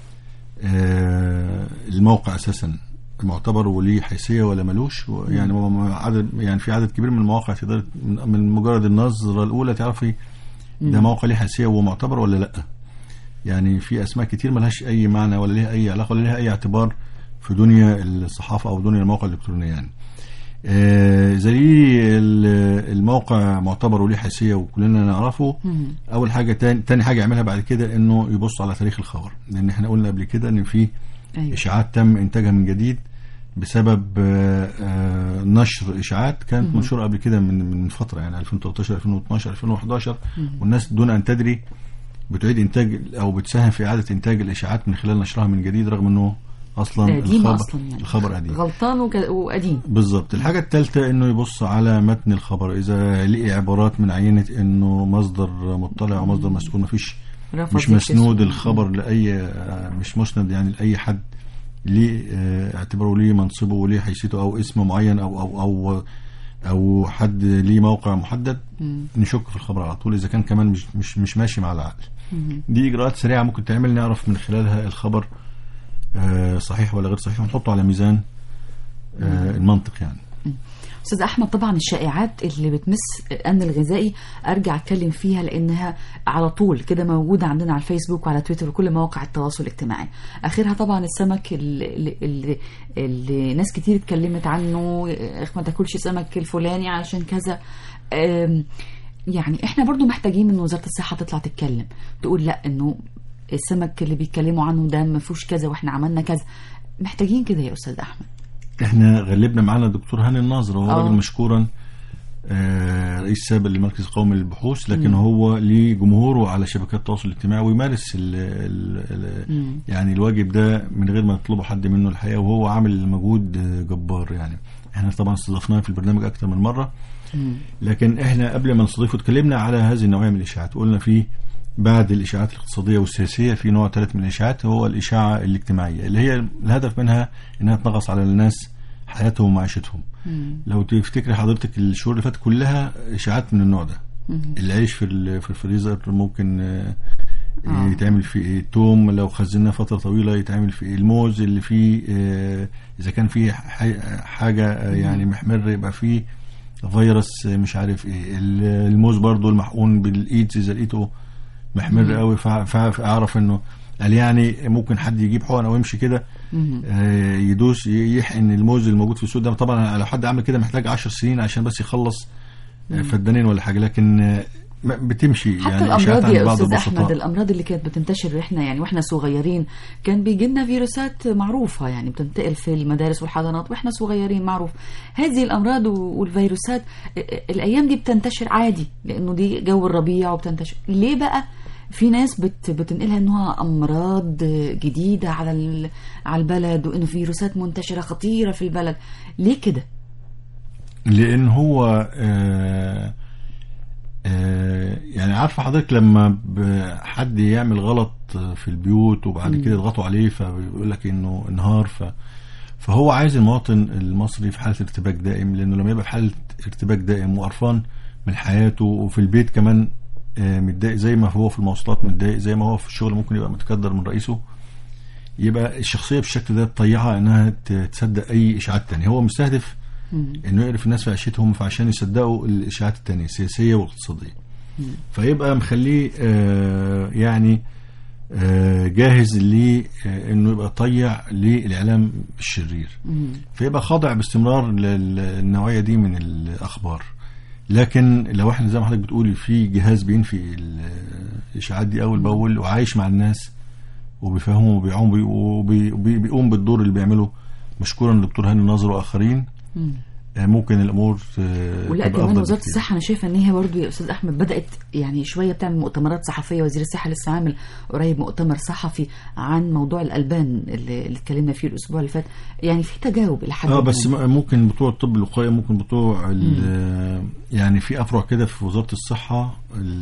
آه، الموقع اساسا معتبر وليه حيثيه ولا ملوش و- يعني هو م- عدد يعني في عدد كبير من المواقع تقدر من من مجرد النظره الاولى تعرفي ده موقع ليه حيثيه ومعتبر ولا لا يعني في اسماء كتير ملهاش اي معنى ولا ليها اي علاقه ولا ليها اي اعتبار في دنيا الصحافه او دنيا المواقع الالكترونيه يعني آه، زي ال- الموقع معتبر وليه حيثيه وكلنا نعرفه اول حاجه تاني, تاني حاجه يعملها بعد كده انه يبص على تاريخ الخبر لان احنا قلنا قبل كده ان في أيوة. اشاعات تم انتاجها من جديد بسبب آه، آه، نشر اشاعات كانت منشوره قبل كده من من فتره يعني 2013 2012 2011 والناس دون ان تدري بتعيد انتاج او بتساهم في اعاده انتاج الاشاعات من خلال نشرها من جديد رغم انه اصلا قديم الخبر اصلا يعني الخبر قديم غلطان وك- وقديم بالظبط الحاجة الثالثة انه يبص على متن الخبر اذا لقي عبارات من عينة انه مصدر مطلع او مصدر مسؤول مفيش رفض مش يكتسب. مسنود الخبر لاي مش مسند يعني لاي حد ليه آه، اعتباره ليه منصبه وليه حيثيته او اسم معين او او او او حد ليه موقع محدد نشك في الخبر على طول اذا كان كمان مش مش مش ماشي مع العقل دي اجراءات سريعه ممكن تعمل نعرف من خلالها الخبر آه، صحيح ولا غير صحيح ونحطه على ميزان آه، المنطق يعني استاذ احمد طبعا الشائعات اللي بتمس الامن الغذائي ارجع اتكلم فيها لانها على طول كده موجوده عندنا على الفيسبوك وعلى تويتر وكل مواقع التواصل الاجتماعي اخرها طبعا السمك اللي, اللي, اللي ناس كتير اتكلمت عنه اخ ما تاكلش سمك الفلاني علشان كذا أم، يعني احنا برضو محتاجين من وزاره الصحه تطلع تتكلم تقول لا انه السمك اللي بيتكلموا عنه ده ما فيهوش كذا واحنا عملنا كذا محتاجين كده يا استاذ احمد احنا غلبنا معانا الدكتور هاني الناظر وهو آه. راجل مشكورا آه، رئيس سابق للمركز القومي للبحوث لكن هو ليه جمهوره على شبكات التواصل الاجتماعي ويمارس ال ال ال يعني الواجب ده من غير ما يطلبه حد منه الحقيقه وهو عامل مجهود آه، جبار يعني احنا طبعا استضفناه في البرنامج اكتر من مره لكن احنا قبل ما نستضيفه اتكلمنا على هذه النوعيه من الاشاعات قلنا في بعد الاشاعات الاقتصاديه والسياسيه في نوع ثالث من الاشاعات هو الاشاعه الاجتماعيه اللي هي الهدف منها انها تنغص على الناس حياتهم ومعيشتهم لو تفتكري حضرتك الشهور اللي فاتت كلها اشاعات من النوع ده العيش في ال- في الفريزر ممكن آه، آه. يتعمل فيه ايه التوم لو خزناه فتره طويله يتعمل فيه إيه؟ الموز اللي فيه آه، اذا كان فيه ح- حاجه آه، يعني محمر يبقى فيه فيروس آه، مش عارف ايه ال- الموز برضو المحقون بالايدز اذا لقيته محمر قوي فع- فع- فاعرف انه قال يعني ممكن حد يجيب حقن او يمشي كده آه، يدوس ي- يحقن الموز الموجود في السوق ده طبعا لو حد عمل كده محتاج 10 سنين عشان بس يخلص آه، فدانين ولا حاجه لكن آه، ما- بتمشي حتى يعني إشاعات الامراض عند يا بعض استاذ احمد البسطاء الامراض اللي كانت بتنتشر احنا يعني واحنا صغيرين كان بيجي لنا فيروسات معروفه يعني بتنتقل في المدارس والحضانات واحنا صغيرين معروف هذه الامراض و- والفيروسات ا- ا- الايام دي بتنتشر عادي لانه دي جو الربيع وبتنتشر ليه بقى في ناس بت بتنقلها انها امراض جديده على ال- على البلد وانه فيروسات منتشره خطيره في البلد ليه كده لان هو آه آه يعني عارفه حضرتك لما ب- حد يعمل غلط في البيوت وبعد كده يضغطوا عليه فبيقول لك انه انهار ف فهو عايز المواطن المصري في حاله ارتباك دائم لانه لما يبقى في حاله ارتباك دائم وقرفان من حياته وفي البيت كمان آه، متضايق زي ما هو في المواصلات متضايق زي ما هو في الشغل ممكن يبقى متكدر من رئيسه يبقى الشخصيه بالشكل ده تطيعها انها ت- تصدق اي اشاعات تانية هو مستهدف انه يعرف الناس في عيشتهم فعشان يصدقوا الاشاعات التانية السياسيه والاقتصاديه فيبقى مخليه آه يعني آه جاهز لانه يبقى طيع للاعلام الشرير فيبقى خاضع باستمرار للنوعيه دي من الاخبار لكن لو احنا زي ما حضرتك بتقولي في جهاز بينفي الاشاعات دي اول باول وعايش مع الناس وبيفهمهم وبيقوم بي- وبي- وبي- بيقوم بالدور اللي بيعمله مشكورا الدكتور هاني الناظر واخرين آه، ممكن الامور آه، ولا تبقى كمان أفضل وزاره بكتير. الصحه انا شايفه ان هي برضو يا استاذ احمد بدات يعني شويه بتعمل مؤتمرات صحفيه وزير الصحه لسه عامل قريب مؤتمر صحفي عن موضوع الالبان اللي اللي اتكلمنا فيه الاسبوع اللي فات يعني في تجاوب الى حد اه ما. بس م- ممكن بتوع الطب الوقائي ممكن بتوع ال- يعني في افرع كده في وزاره الصحه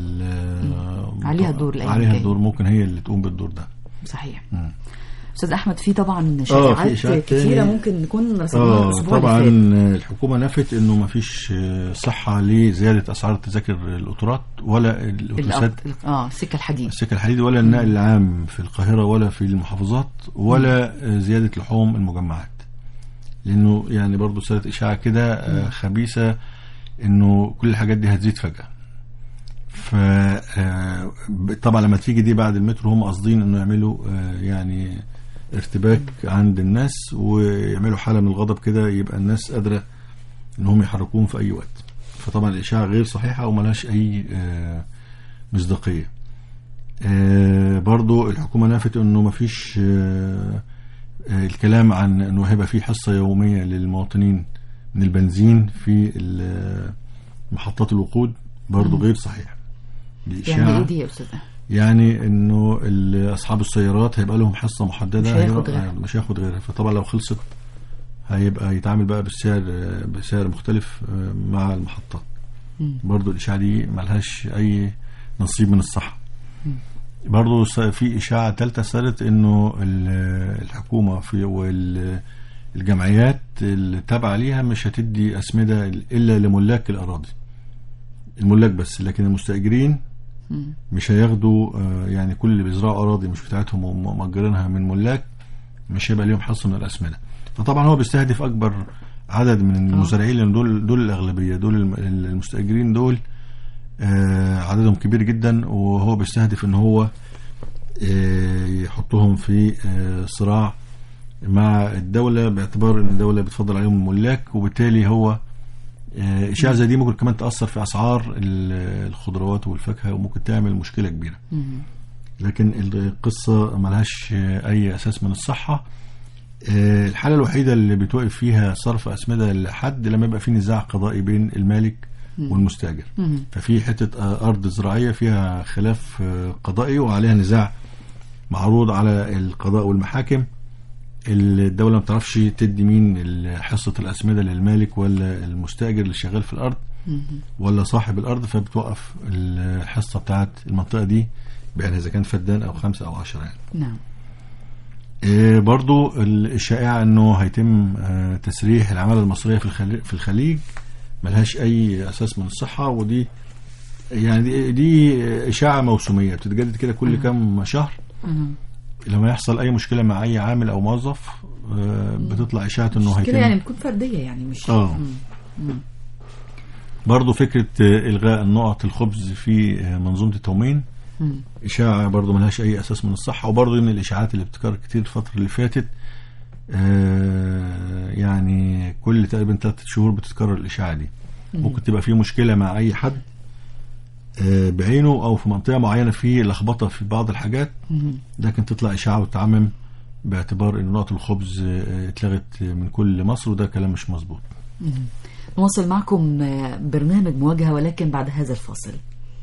ال- عليها بتوع- دور الأيام عليها الجاية. دور ممكن هي اللي تقوم بالدور ده صحيح مم. استاذ احمد في طبعا في شائعات إشاعات كثيره تاني. ممكن نكون رصدناها اه الاسبوع طبعا اللي فات الحكومه نفت انه ما فيش صحه لزياده اسعار تذاكر القطارات ولا الاتوبيسات الأب- اه سكه الحديد السكه الحديد ولا النقل العام في القاهره ولا في المحافظات ولا زياده لحوم المجمعات لانه يعني برضو صارت اشاعه كده آه، خبيثه انه كل الحاجات دي هتزيد فجاه ف آه، طبعا لما تيجي دي بعد المترو هم قاصدين انه يعملوا آه، يعني ارتباك عند الناس ويعملوا حاله من الغضب كده يبقى الناس قادره انهم يحركوهم في اي وقت فطبعا الاشاعه غير صحيحه وملهاش اي آه، مصداقيه آه، برضو الحكومه نفت انه مفيش آه، آه، الكلام عن انه هيبقى في حصه يوميه للمواطنين من البنزين في ال- محطات الوقود برضو غير صحيح دي يعني ايه اشاعه دي يا استاذ أحمد؟ يعني انه ال- اصحاب السيارات هيبقى لهم حصه محدده مش هياخد هيبقى- غيرها. مش هياخد غيرها فطبعا لو خلصت هيبقى يتعامل بقى بالسعر آه، بسعر مختلف آه، مع المحطات مم. برضو الاشاعه دي ملهاش اي نصيب من الصحه برضو س- في اشاعه ثالثه صارت انه ال- الحكومه في والجمعيات اللي تابعه ليها مش هتدي اسمده الا لملاك الاراضي الملاك بس لكن المستاجرين مم. مش هياخدوا آه، يعني كل اللي بيزرعوا اراضي مش بتاعتهم ومأجرينها من ملاك مش هيبقى ليهم حصه من الاسمده فطبعا هو بيستهدف اكبر عدد من المزارعين لان دول دول الاغلبيه دول الم- المستاجرين دول آه، عددهم كبير جدا وهو بيستهدف ان هو آه، يحطهم في آه، صراع مع الدولة باعتبار ان الدولة بتفضل عليهم الملاك وبالتالي هو آه، اشاعة زي دي ممكن كمان تأثر في اسعار ال- الخضروات والفاكهة وممكن تعمل مشكلة كبيرة مم. لكن القصة ملهاش أي أساس من الصحة آه، الحالة الوحيدة اللي بتوقف فيها صرف أسمدة لحد لما يبقى في نزاع قضائي بين المالك والمستاجر مم. ففي حتة آه، أرض زراعية فيها خلاف آه، قضائي وعليها نزاع معروض على القضاء والمحاكم الدولة ما بتعرفش تدي مين ال- حصة الأسمدة للمالك ولا المستاجر اللي شغال في الأرض مم. ولا صاحب الأرض فبتوقف الحصة بتاعت المنطقة دي بأن إذا كان فدان أو خمسة أو عشرة يعني. نعم إيه برضو الشائعة انه هيتم آه، تسريح العمالة المصرية في الخليج, في الخليج ملهاش اي اساس من الصحة ودي يعني دي, دي اشاعة موسمية بتتجدد كده كل كام شهر مم. لما يحصل اي مشكلة مع اي عامل او موظف آه، بتطلع اشاعة انه كده هيتم يعني بتكون فرديه يعني مش آه. مم. برضو فكرة آه، الغاء النقط الخبز في آه، منظومة التومين مم. إشاعة برضو ملهاش أي أساس من الصحة وبرضو من الإشاعات اللي بتكرر كتير الفترة اللي فاتت آه، يعني كل تقريبا ثلاثة شهور بتتكرر الإشاعة دي ممكن تبقى في مشكلة مع أي حد آه، بعينه أو في منطقة معينة في لخبطة في بعض الحاجات مم. لكن تطلع إشاعة وتعمم باعتبار إن نقط الخبز آه، اتلغت من كل مصر وده كلام مش مظبوط نواصل معكم آه، برنامج مواجهه ولكن بعد هذا الفاصل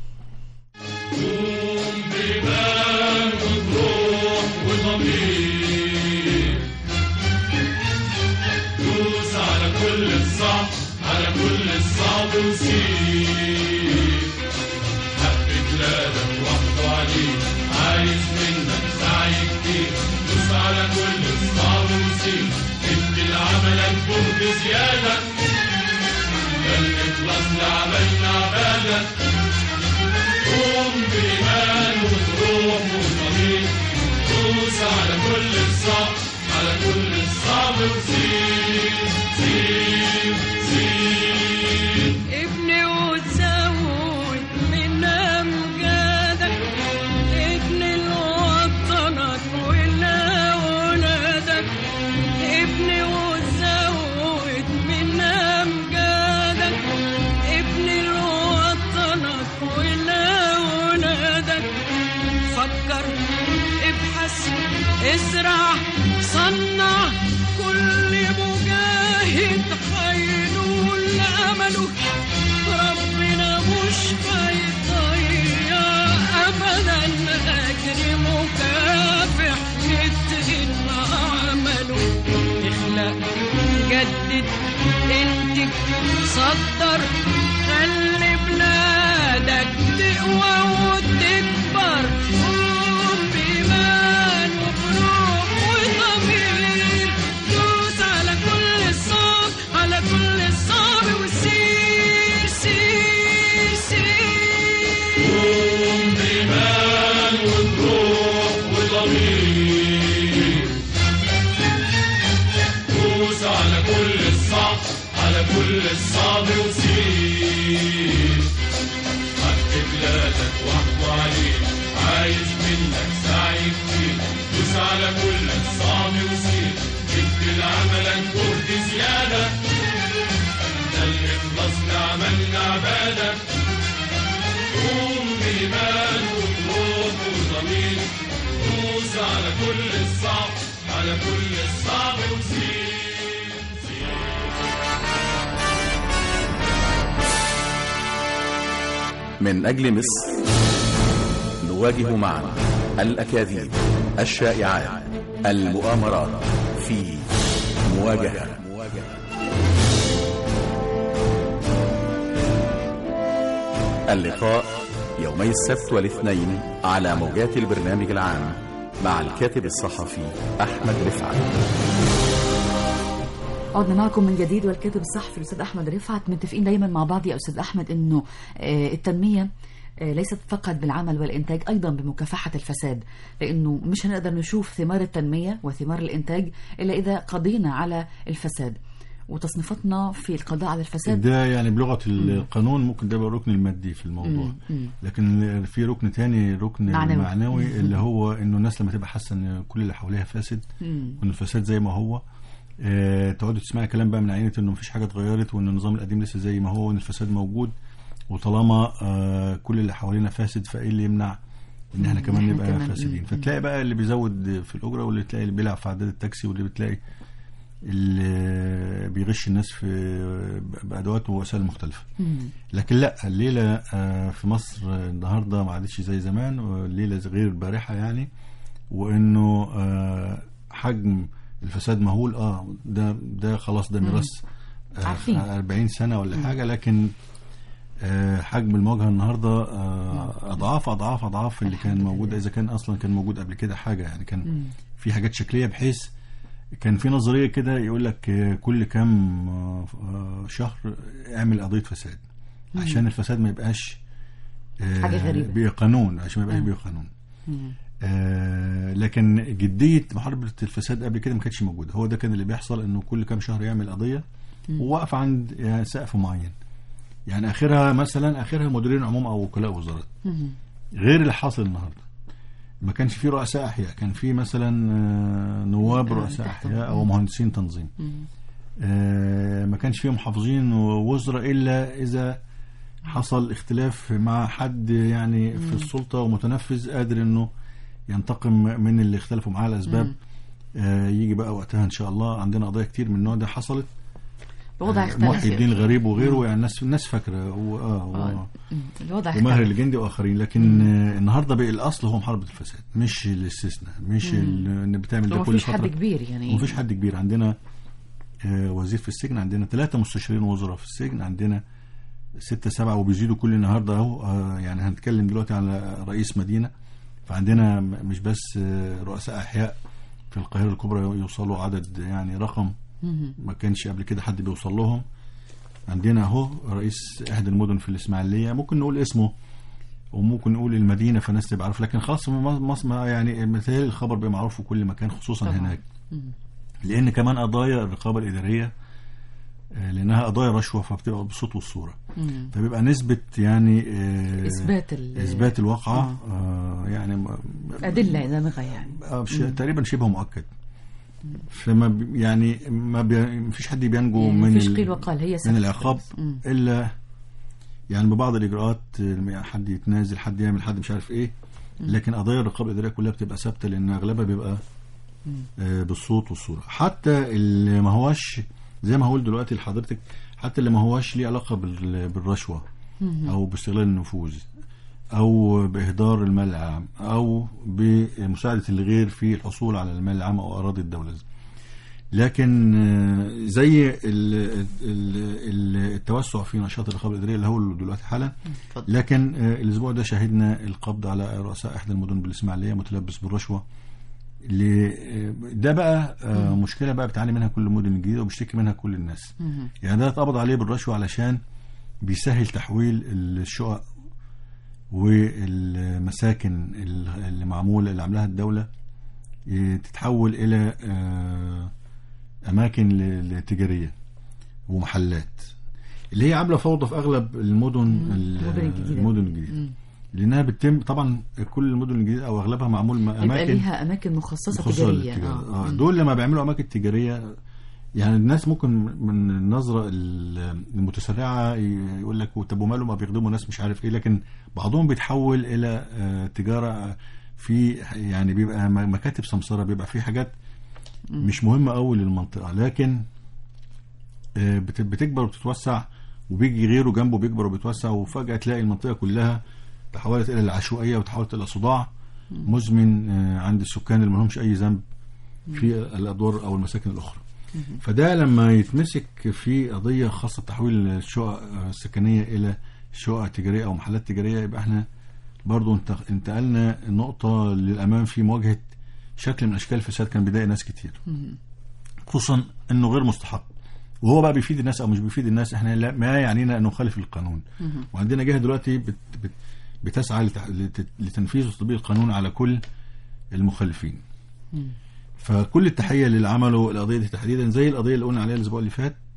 دوس على كل الصعب على كل الصعب وسيب حق بلادك وحده عليك عايز منك سعي كتير دوس على كل الصعب وسيب ادي لعملك جهد زيادة ده الإخلاص لعملنا عبادة قوم بإيمان وبروح وضمير دوس على كل الصعب على كل الصعب وسيب سيب سيب ابني وتزود من امجادك ابني لوطنك ولأولادك ابني وتزود من امجادك ابني لوطنك ولأولادك فكر ابحث ازرع صنع كل مجاهد هينول امله ربنا مش هيضيع ابدا اجر مكافح مثل عمله اخلق جدد انتج صدر خلي بلادك تقوى وتكبر قوم بإيمان وبروح وضمير دوس على كل الصعب على كل الصعب وسير سير سير قوم بإيمان وبروح وضمير دوس على كل الصعب على كل الصعب وسير حق بلادك وحده عليك عايز منك سعي كتير دوس على كل الصعب وسير ادي لعملك جهد زيادة ده الإخلاص لعملنا عبادة قوم بإيمان وبروح وضمير دوس على كل الصعب على كل الصعب وسير من أجل مصر نواجه معا الأكاذيب الشائعات المؤامرات في مواجهة اللقاء يومي السبت والاثنين على موجات البرنامج العام مع الكاتب الصحفي أحمد رفعت عدنا معكم من جديد والكاتب الصحفي الاستاذ احمد رفعت متفقين دايما مع بعض يا استاذ احمد انه آه، التنميه آه، ليست فقط بالعمل والإنتاج أيضا بمكافحة الفساد لأنه مش هنقدر نشوف ثمار التنمية وثمار الإنتاج إلا إذا قضينا على الفساد وتصنيفاتنا في القضاء على الفساد ده يعني بلغه القانون ممكن ده يبقى الركن المادي في الموضوع مم. مم. لكن في ركن تاني ركن معنوي. معنوي اللي هو انه الناس لما تبقى حاسه ان كل اللي حواليها فاسد مم. وان الفساد زي ما هو آه، تقعدوا تسمعي كلام بقى من عينة انه مفيش حاجه اتغيرت وان النظام القديم لسه زي ما هو وان الفساد موجود وطالما آه، كل اللي حوالينا فاسد فايه اللي يمنع ان احنا مم، كمان إحنا نبقى كمان، فاسدين مم، فتلاقي بقى اللي بيزود في الاجره واللي تلاقي اللي بيلعب في عداد التاكسي واللي بتلاقي اللي بيغش الناس في بادوات ووسائل مختلفه مم. لكن لا الليله آه، في مصر النهارده ما عادتش زي زمان والليله غير البارحه يعني وانه آه، حجم الفساد مهول اه ده ده خلاص ده ميراث آه، عارفين. 40 سنه ولا حاجه لكن آه، حجم المواجهه النهارده آه، اضعاف اضعاف اضعاف اللي كان الحمد موجود لله. اذا كان اصلا كان موجود قبل كده حاجه يعني كان مم. في حاجات شكليه بحيث كان في نظريه كده يقول لك آه، كل كام آه، آه، شهر اعمل قضيه فساد عشان الفساد ما يبقاش آه، حاجة غريبة. بقانون عشان ما يبقاش آه. بقانون مم. آه لكن جديه محاربه الفساد قبل كده ما كانتش موجوده هو ده كان اللي بيحصل انه كل كام شهر يعمل قضيه وواقف عند يعني سقف معين يعني اخرها مثلا اخرها مديرين عموم او وكلاء وزارات مم. غير اللي حاصل النهارده ما كانش في رؤساء احياء كان في مثلا آه، نواب آه، رؤساء تحت. احياء او مهندسين تنظيم مم. آه، ما كانش فيه محافظين ووزراء الا اذا حصل اختلاف مع حد يعني في السلطه ومتنفذ قادر انه ينتقم من اللي اختلفوا معاه الاسباب آه، يجي بقى وقتها ان شاء الله عندنا قضايا كتير من النوع ده حصلت الوضع آه، اختلف محي الدين الغريب وغيره يعني الناس الناس فاكره و- اه و- آه. مم. الوضع وماهر اختلف الجندي واخرين لكن آه، النهارده بقى الاصل هو محاربه الفساد مش الاستثناء مش ال- ان بتعمل ده وما كل فيش فتره حد كبير يعني ومفيش حد كبير عندنا آه، وزير في السجن عندنا ثلاثة مستشارين وزراء في السجن عندنا ستة سبعة وبيزيدوا كل النهاردة اهو آه، يعني هنتكلم دلوقتي على رئيس مدينة فعندنا م- مش بس آه، رؤساء أحياء في القاهرة الكبرى يوصلوا عدد يعني رقم مم. ما كانش قبل كده حد بيوصل لهم عندنا اهو رئيس احدى المدن في الاسماعيليه ممكن نقول اسمه وممكن نقول المدينه فالناس تبقى عارفه لكن خاص مصر يعني مثال الخبر بقى معروف في كل مكان خصوصا طبعاً. هناك مم. لان كمان قضايا الرقابه الاداريه آه، لانها قضايا رشوه فبتبقى بالصوت والصوره مم. فبيبقى نسبه يعني آه، اثبات ال- اثبات الواقعه آه، يعني م- ادله دامغه يعني آه، ش- تقريبا شبه مؤكد فما بي- يعني ما بي- مفيش حد بينجو من مفيش ال- قيل وقال هي من ثبت. العقاب مم. الا يعني ببعض الاجراءات آه، حد يتنازل حد يعمل حد مش عارف ايه لكن قضايا الرقابه الاداريه كلها بتبقى ثابته لان اغلبها بيبقى آه، بالصوت والصوره حتى اللي ما هوش زي ما هقول دلوقتي لحضرتك حتى اللي ما هوش ليه علاقه بال- بالرشوه او باستغلال النفوذ او باهدار المال العام او بمساعده الغير في الحصول على المال العام او اراضي الدوله لكن آه، زي ال- ال- ال- التوسع في نشاط الرقابه الاداريه اللي هو دلوقتي حالا اتفضل. لكن آه، الاسبوع ده شهدنا القبض على رؤساء احدى المدن بالاسماعيليه متلبس بالرشوه اللي آه، ده بقى آه، مشكله بقى بتعاني منها كل المدن الجديده وبيشتكي منها كل الناس مم. يعني ده اتقبض عليه بالرشوه علشان بيسهل تحويل الشقق والمساكن اللي معموله اللي عاملاها الدوله ي- تتحول الى آه، اماكن ل- ل- تجاريه ومحلات اللي هي عامله فوضى في اغلب المدن ال- المدن الجديدة. المدن الجديده مم. لانها بتتم طبعا كل المدن الجديده او اغلبها معمول م- يبقى اماكن ليها اماكن مخصصه مخصصة تجاريه للتجارة. آه. آه. مم. دول لما بيعملوا اماكن تجاريه يعني الناس ممكن من النظره ال- المتسرعه ي- يقول لك طب وماله ما بيخدموا ناس مش عارف ايه لكن بعضهم بيتحول الى آه، تجاره في يعني بيبقى م- مكاتب سمسره بيبقى في حاجات مش مهمه قوي للمنطقه لكن آه، بت- بتكبر وبتتوسع وبيجي غيره جنبه بيكبر وبيتوسع وفجاه تلاقي المنطقه كلها تحولت الى العشوائيه وتحولت الى صداع مزمن آه، عند السكان اللي ما لهمش اي ذنب في الادوار او المساكن الاخرى فده لما يتمسك في قضيه خاصه بتحويل الشقق آه، السكنيه الى شقق تجاريه او محلات تجاريه يبقى احنا برضو انت- انتقلنا نقطه للامام في مواجهه شكل من اشكال الفساد كان بيضايق ناس كتير خصوصا انه غير مستحق وهو بقى بيفيد الناس او مش بيفيد الناس احنا لا ما يعنينا انه نخالف القانون وعندنا جهه دلوقتي بت بت بتسعى لتح- لت- لتنفيذ وتطبيق القانون على كل المخالفين فكل التحيه للي عملوا القضيه دي تحديدا زي القضيه اللي قلنا عليها الاسبوع اللي فات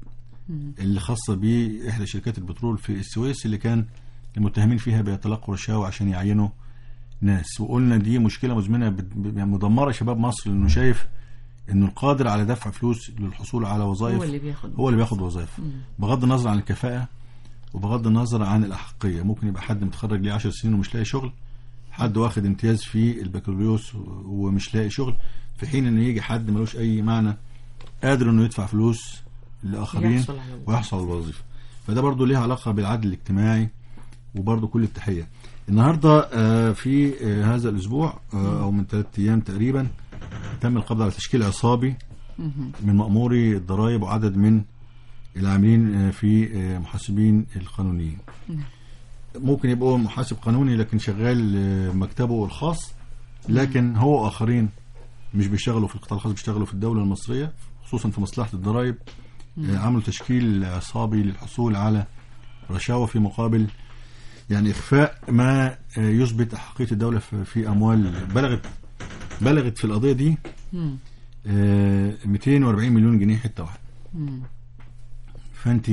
اللي خاصه باحدى شركات البترول في السويس اللي كان المتهمين فيها بيتلقوا رشاوى عشان يعينوا ناس وقلنا دي مشكله مزمنه بت- ب- يعني مدمره شباب مصر لانه شايف انه القادر على دفع فلوس للحصول على وظائف هو اللي بياخد هو اللي بياخد وظائف بغض النظر عن الكفاءه وبغض النظر عن الاحقيه ممكن يبقى حد متخرج ليه 10 سنين ومش لاقي شغل حد واخد امتياز في البكالوريوس و- ومش لاقي شغل في حين ان يجي حد ملوش اي معنى قادر انه يدفع فلوس لاخرين يحصل على الوظيفة. ويحصل على الوظيفه فده برضو ليه علاقه بالعدل الاجتماعي وبرضو كل التحيه النهارده آه، في آه، هذا الاسبوع آه، او من ثلاث ايام تقريبا تم القبض على تشكيل عصابي من مأموري الضرائب وعدد من العاملين آه، في آه، محاسبين القانونيين ممكن يبقوا محاسب قانوني لكن شغال آه، مكتبه الخاص لكن هو واخرين مش بيشتغلوا في القطاع الخاص بيشتغلوا في الدوله المصريه خصوصا في مصلحه الضرائب آه، عملوا تشكيل عصابي للحصول على رشاوى في مقابل يعني اخفاء ما آه، يثبت احقيه الدوله في في اموال بلغت بلغت في القضيه دي مم. آه، 240 مليون جنيه حته واحده مم. فانت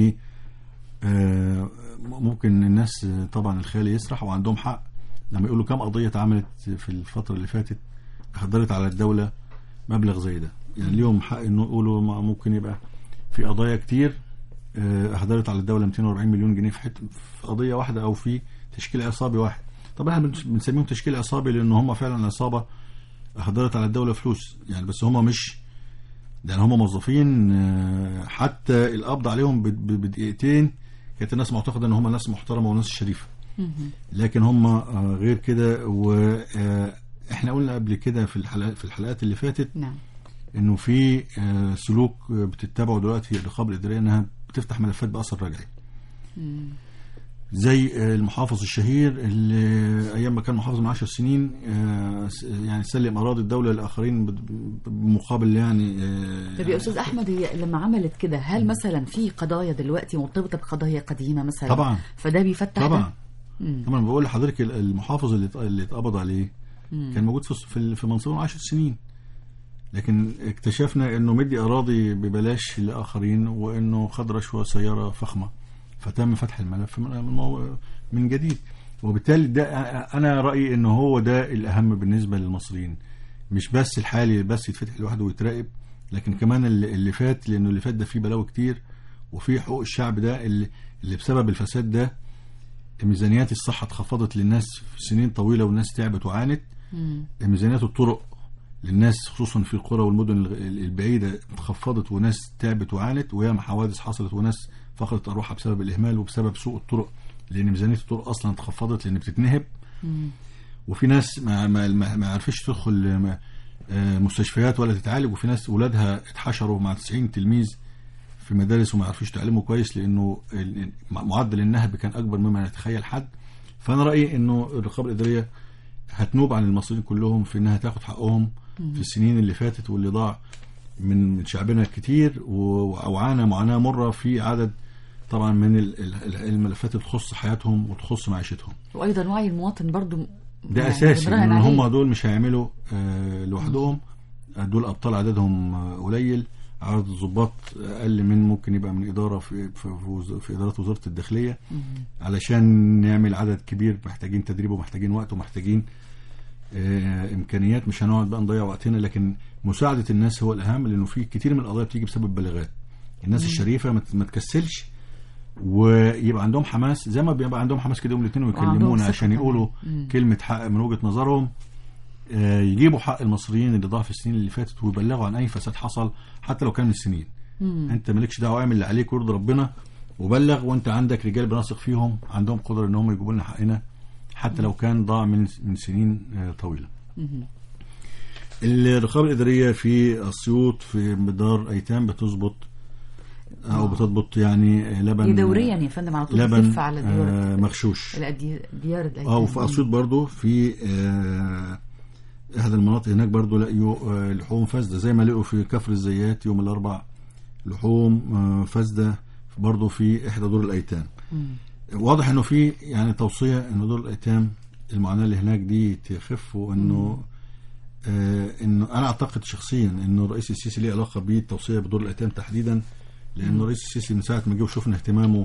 آه، ممكن الناس آه، طبعا الخيال يسرح وعندهم حق لما يقولوا كم قضيه اتعملت في الفتره اللي فاتت اخدرت على الدوله مبلغ زي ده يعني ليهم حق انه يقولوا ما ممكن يبقى في قضايا كتير آه، اهدرت على الدوله 240 مليون جنيه في حته في قضيه واحده او في تشكيل عصابي واحد طبعا احنا بنس- بنسميهم تشكيل عصابي لان هم فعلا عصابه اهدرت على الدوله فلوس يعني بس هم مش يعني هم موظفين آه، حتى القبض عليهم ب- ب- بدقيقتين كانت الناس معتقده ان هم ناس محترمه وناس شريفه لكن هم آه، غير كده واحنا قلنا قبل كده في الحلقات في الحلقات اللي فاتت نعم انه في آه، سلوك آه، بتتبعه دلوقتي الرقابه الاداريه انها بتفتح ملفات باثر رجعي زي آه، المحافظ الشهير اللي ايام ما كان محافظ من 10 سنين آه، س- يعني سلم اراضي الدوله لاخرين ب- ب- بمقابل يعني آه، طب يا استاذ احمد هي لما عملت كده هل مثلا في قضايا دلوقتي مرتبطه بقضايا قديمه مثلا طبعا فده بيفتح طبعا ده؟ مم. طبعا بقول لحضرتك ال- المحافظ اللي ات- اللي اتقبض عليه كان موجود في في في منصبه 10 سنين لكن اكتشفنا انه مدي اراضي ببلاش لاخرين وانه خد رشوه سياره فخمه فتم فتح الملف من من مو- من جديد وبالتالي ده انا رايي انه هو ده الاهم بالنسبه للمصريين مش بس الحالي بس يتفتح لوحده ويتراقب لكن كمان اللي اللي فات لانه اللي فات ده فيه بلاوي كتير وفي حقوق الشعب ده اللي, اللي بسبب الفساد ده ميزانيات الصحة اتخفضت للناس في سنين طويلة والناس تعبت وعانت ميزانيات الطرق للناس خصوصا في القرى والمدن الغ- البعيدة اتخفضت وناس تعبت وعانت وياما حوادث حصلت وناس فقدت أرواحها بسبب الإهمال وبسبب سوء الطرق لأن ميزانية الطرق أصلا اتخفضت لأن بتتنهب وفي ناس ما ما ما ما عرفتش تدخل ما- آه، مستشفيات ولا تتعالج وفي ناس ولادها اتحشروا مع 90 تلميذ في مدارس وما عرفوش يتعلموا كويس لانه ال- معدل النهب كان اكبر مما يتخيل حد فانا رايي انه الرقابه الاداريه هتنوب عن المصريين كلهم في انها تاخد حقهم في السنين اللي فاتت واللي ضاع من من شعبنا كتير و- وعانى معاناه مره في عدد طبعا من ال- ال- الملفات اللي تخص حياتهم وتخص معيشتهم وايضا وعي المواطن برضو ده يعني اساسي بنراهن ان عليه. هم دول مش هيعملوا آه، لوحدهم آه، دول ابطال عددهم آه، قليل عدد الضباط اقل من ممكن يبقى من اداره في في, في, وز- في اداره وزاره الداخليه علشان نعمل عدد كبير محتاجين تدريب ومحتاجين وقت ومحتاجين آه، امكانيات مش هنقعد بقى نضيع وقتنا لكن مساعده الناس هو الاهم لانه في كتير من القضايا بتيجي بسبب بلاغات الناس الشريفه ما ت- ما تكسلش ويبقى عندهم حماس زي ما بيبقى عندهم حماس كده يوم الاثنين وعندهم ويكلمونا ثقة عشان كمان. يقولوا كلمه حق من وجهه نظرهم آه، يجيبوا حق المصريين اللي ضاع في السنين اللي فاتت ويبلغوا عن اي فساد حصل حتى لو كان من السنين انت مالكش دعوه اعمل اللي عليك ويرضي ربنا وبلغ وانت عندك رجال بنثق فيهم عندهم قدره ان هم يجيبوا لنا حقنا حتى لو كان ضاع من من سنين آه، طويله الرقابه الاداريه في اسيوط في مدار ايتام بتظبط او بتضبط يعني لبن هي دوريا يا فندم على طول لبن بتلف على ديار آه مغشوش لا، دي- ديار الايتام اه وفي اسيوط برضو في آه احدى المناطق هناك برضو لقيوا آه لحوم فاسده زي ما لقوا في كفر الزيات يوم الاربع لحوم آه فاسده برضو في احدى دور الايتام واضح انه في يعني توصيه انه دور الايتام المعاناه اللي هناك دي تخف وانه آه انه انا اعتقد شخصيا انه الرئيس السيسي ليه علاقه بالتوصيه بدور الايتام تحديدا لانه رئيس السيسي من ساعه ما جه وشفنا اهتمامه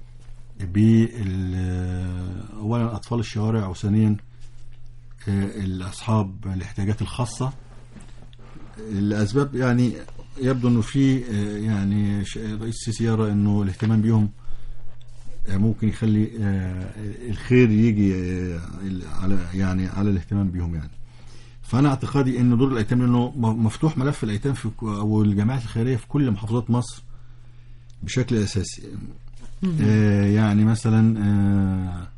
بال اولا اطفال الشوارع وثانيا آه، اصحاب الاحتياجات الخاصه الاسباب يعني يبدو انه في آه، يعني ش- رئيس السيسي يرى انه الاهتمام بيهم آه، ممكن يخلي آه، الخير يجي آه، على يعني على الاهتمام بيهم يعني فانا اعتقادي ان دور الايتام لانه م- مفتوح ملف الايتام في ك- او الجمعيات الخيريه في كل محافظات مصر بشكل اساسي آه يعني مثلا آه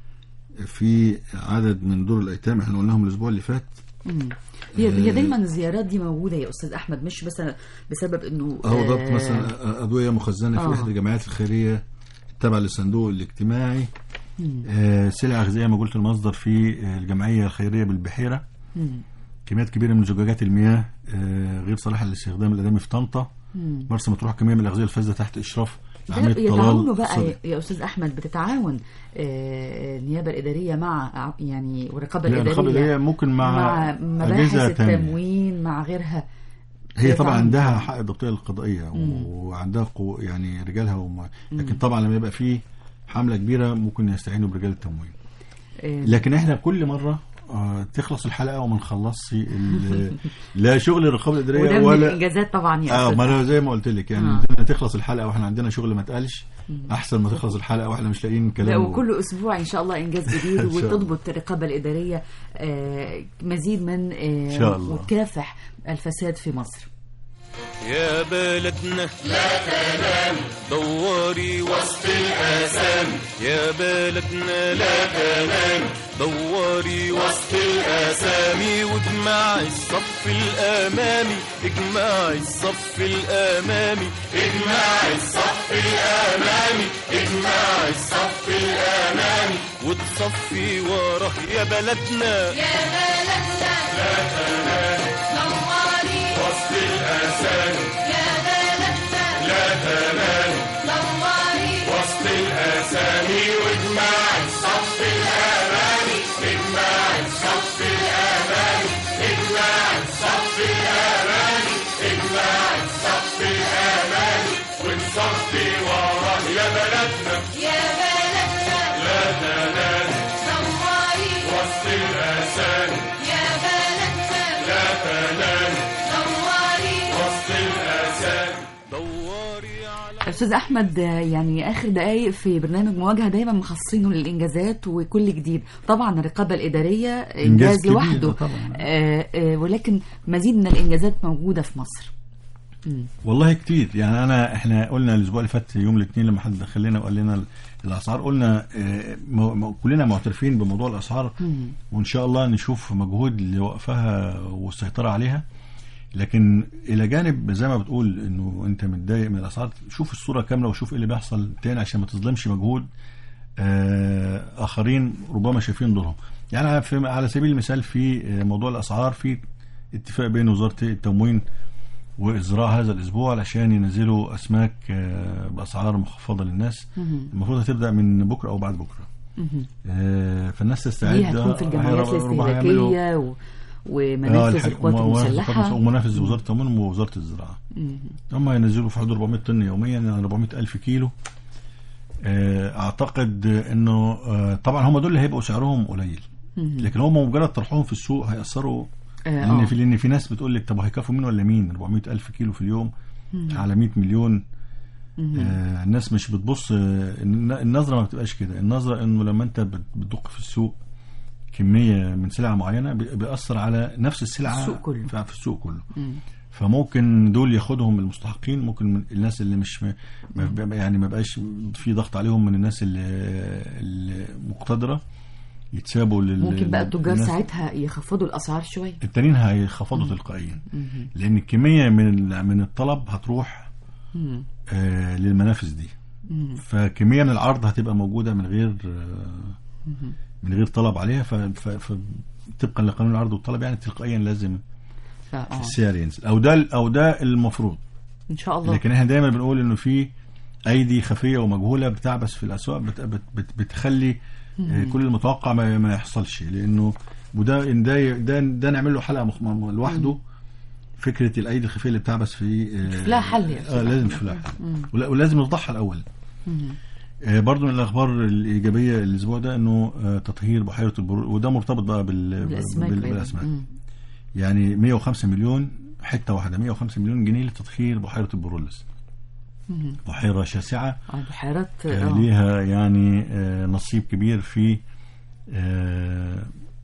في عدد من دور الايتام احنا قلناهم الاسبوع اللي فات مم. هي هي دايما الزيارات دي موجوده يا استاذ احمد مش بس بسبب انه اهو ضبط آه، مثلا ادويه مخزنه آه. في احدى الجمعيات الخيريه التابعه للصندوق الاجتماعي آه سلع غذائيه مجهوله المصدر في آه، الجمعيه الخيريه بالبحيره مم. كميات كبيره من زجاجات المياه آه غير صالحه للاستخدام الادمي في طنطا مرسى مطروح كميه من الاغذيه الفاسده تحت اشراف ده عمليه يتعاونوا طلال بقى صدري. يا استاذ احمد بتتعاون آه، النيابه الاداريه مع ع- يعني والرقابه لا الاداريه الرقابه الاداريه ممكن مع, مع مباحث اجهزه تانية التموين مع غيرها هي طبعا يتعاون. عندها حق الضبطيه القضائيه وعندها قو يعني رجالها وما لكن طبعا لما يبقى في حمله كبيره ممكن يستعينوا برجال التموين آه، لكن احنا كل مره آه، تخلص الحلقه وما نخلصش ال- لا شغل الرقابه وده الاداريه من ولا الانجازات طبعا يا اه استاذ ما انا زي ما قلت لك يعني آه. عندنا تخلص الحلقه واحنا عندنا شغل ما اتقالش احسن ما تخلص الحلقه واحنا مش لاقيين لا كلام وكل اسبوع ان شاء الله انجاز جديد إن شاء الله. وتضبط الرقابه الاداريه آه، مزيد من آه، إن شاء الله. وتكافح الفساد في مصر يا بلدنا لا تنام دوري وسط الآثام يا بلدنا لا تنام دوري وسط الآثام واجمع الصف الأمامي اجمع الصف الأمامي اجمع الصف الأمامي اجمع الصف الأمامي وتصفي وراه يا بلدنا وسط الآثام لا تنام وسط الأسامي واجمع الصف الأمامي اجمع الصف الأمامي اجمع الصف الأمامي اجمع الصف الأمامي ونصفي وراه يا بلدنا لا تنام وسط الأسامي لا تنام وسط الأسامي دوري على استاذ احمد آه، يعني اخر دقائق في برنامج مواجهه دايما مخصصينه للانجازات وكل جديد طبعا الرقابه الاداريه انجاز كبير لوحده طبعاً. آه، آه، ولكن مزيد من الانجازات موجوده في مصر والله كتير يعني انا احنا قلنا الاسبوع اللي فات يوم الاثنين لما حد خلينا وقال لنا الاسعار قلنا آه، م- م- كلنا معترفين بموضوع الاسعار وان شاء الله نشوف مجهود لوقفها والسيطره عليها لكن الى جانب زي ما بتقول انه انت متضايق من الاسعار شوف الصوره كامله وشوف ايه اللي بيحصل تاني عشان ما تظلمش مجهود آه، اخرين ربما شايفين دورهم يعني في على سبيل المثال في آه، موضوع الاسعار في اتفاق بين وزاره التموين والزراعه هذا الاسبوع علشان ينزلوا اسماك آه، باسعار مخفضه للناس المفروض هتبدا من بكره او بعد بكره آه، فالناس تستعد دي هتكون في الجمعيات هيرا- ربما هيعملوا- الاستهلاكيه و... آه، ومنافذ الحاج- القوات ومنافذ المسلحه القوات- ومنافذ وزاره التموين ووزاره الزراعه هم هينزلوا في حدود 400 طن يوميا يعني 400 الف كيلو آه، اعتقد انه آه، طبعا هم دول اللي هيبقوا سعرهم قليل لكن هم مجرد طرحهم في السوق هيأثروا آه، لان آه. في لان في ناس بتقول لك طب هيكفوا مين ولا مين 400 الف كيلو في اليوم على 100 مليون آه الناس مش بتبص آه الن- النظره ما بتبقاش كده النظره انه لما انت بت- بتدق في السوق كميه من سلعه معينه بي- بيأثر على نفس السلعه السوق كله. في في السوق كله فممكن دول ياخدهم المستحقين ممكن من الناس اللي مش م... ما- يعني ما بقاش في ضغط عليهم من الناس اللي, اللي مقتدره يتسابوا لل ممكن بقى التجار للناس- ساعتها يخفضوا الاسعار شويه التانيين هيخفضوا تلقائيا لان الكميه من ال- من الطلب هتروح آه للمنافذ دي فكميه من العرض هتبقى موجوده من غير آه من غير طلب عليها ف- ف- ف- طبقا لقانون العرض والطلب يعني تلقائيا لازم ف- آه. السعر ينزل او ده او ده المفروض ان شاء الله لكن احنا دايما بنقول انه في ايدي خفيه ومجهوله بتعبث في الاسواق بت بت بت بتخلي آه، كل المتوقع ما, ما يحصلش لانه وده إن ده ده, ده نعمل له حلقه مخ- م- لوحده فكره الايدي الخفيه اللي بتعبث في آه، نشوف لها حل يا أستاذ اه لازم أحمد. نشوف لها حل ولا- ولازم نوضحها الاول آه، برضو من الاخبار الايجابيه الاسبوع ده انه آه، تطهير بحيره البرول وده مرتبط بقى بال... بالاسماك بال... أيضاً. بالاسماك مم. يعني 105 مليون حته واحده 105 مليون جنيه لتطهير بحيره البرولس بحيره شاسعه آه، بحيرات آه، آه. ليها يعني آه، نصيب كبير في آه،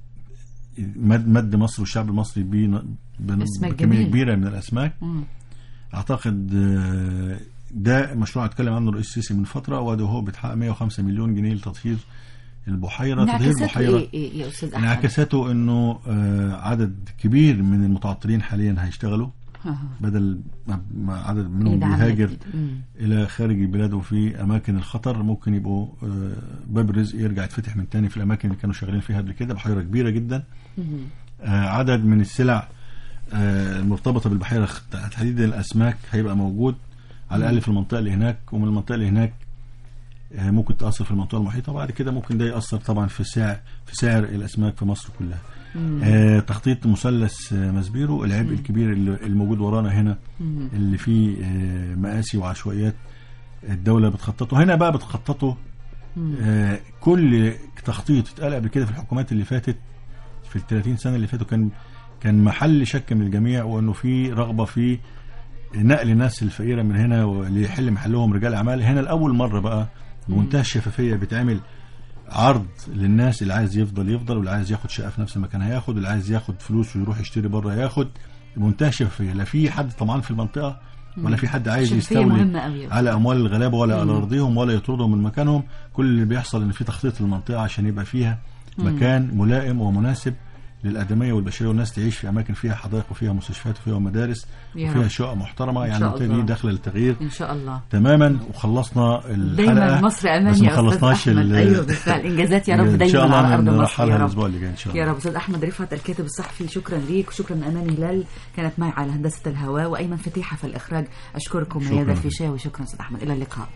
مد مد مصر والشعب المصري بن- بن- أسماك بكميه جميلة. كبيره من الاسماك مم. اعتقد آه، ده مشروع اتكلم عنه الرئيس السيسي من فتره وده هو بيتحقق 105 مليون جنيه لتطهير البحيره تطهير انعكاساته البحيره ايه, إيه يا استاذ احمد؟ انعكاساته انه آه، عدد كبير من المتعطلين حاليا هيشتغلوا آه. بدل ما ما عدد إيه منهم ده عمل بيهاجر جديد. مم. الى خارج البلاد وفي اماكن الخطر ممكن يبقوا آه، باب رزق يرجع يتفتح من تاني في الاماكن اللي كانوا شغالين فيها قبل كده بحيره كبيره جدا آه، عدد من السلع آه، المرتبطه بالبحيره تحديدا الاسماك هيبقى موجود على الاقل في المنطقه اللي هناك ومن المنطقه اللي هناك آه، ممكن تاثر في المنطقه المحيطه وبعد كده ممكن ده ياثر طبعا في سعر في سعر الاسماك في مصر كلها آه، تخطيط مثلث آه، مسبيرو العبء الكبير اللي الموجود ورانا هنا اللي فيه آه، مآسي وعشوائيات الدولة بتخططه هنا بقى بتخططه آه، كل تخطيط اتقال قبل كده في الحكومات اللي فاتت في ال 30 سنة اللي فاتوا كان كان محل شك من الجميع وانه في رغبة في نقل الناس الفقيرة من هنا ليحل محلهم رجال اعمال هنا لاول مرة بقى بمنتهى الشفافية بيتعمل عرض للناس اللي عايز يفضل يفضل واللي عايز ياخد شقه في نفس المكان هياخد واللي عايز ياخد فلوس ويروح يشتري بره هياخد بمنتهى الشفافيه لا في حد طمعان في المنطقه ولا في حد عايز شفافية يستولي مهمة أوي. على اموال الغلابه ولا على ارضهم ولا يطردهم من مكانهم كل اللي بيحصل ان في تخطيط للمنطقه عشان يبقى فيها مكان ملائم ومناسب للادميه والبشريه والناس تعيش في اماكن فيها حدائق وفيها مستشفيات وفيها مدارس يا وفيها رب. شقق محترمه إن يعني شاء المنطقه دي الله. داخله للتغيير ان شاء الله تماما وخلصنا الحلقه دايما مصر امان بس ما يا استاذ خلصناش احمد ال- ايوه بالفعل انجازات يا رب ان شاء دايما الله على ارض مصر نرحلها يا رب الاسبوع اللي جاي ان شاء يا الله رب استاذ احمد رفعت الكاتب الصحفي شكرا ليك وشكرا لامان هلال كانت معي على هندسه الهواء وايمن فتيحه في الاخراج اشكركم شكراً. ميادة الفيشاوي شكرا استاذ احمد الى اللقاء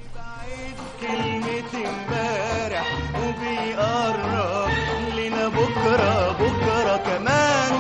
كلمة امبارح وبيقرب لنا بكرة بكرة كمان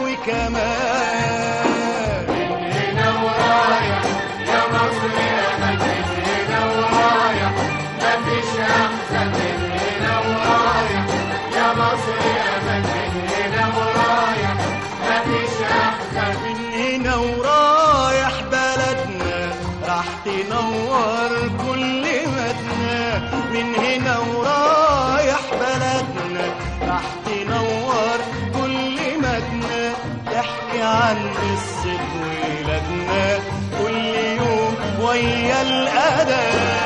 وكمان هنا ورايح يا مصر أمل من هنا ورايح مفيش أحسن من هنا ورايح يا مصر أمل من هنا ورايح مفيش أحسن من هنا ورايح بلدنا راح تنور كل مدنا من هنا ورايح بلدنا راح تنور كل مدنا تحكي عن قصة ولادنا كل يوم ويا الأذان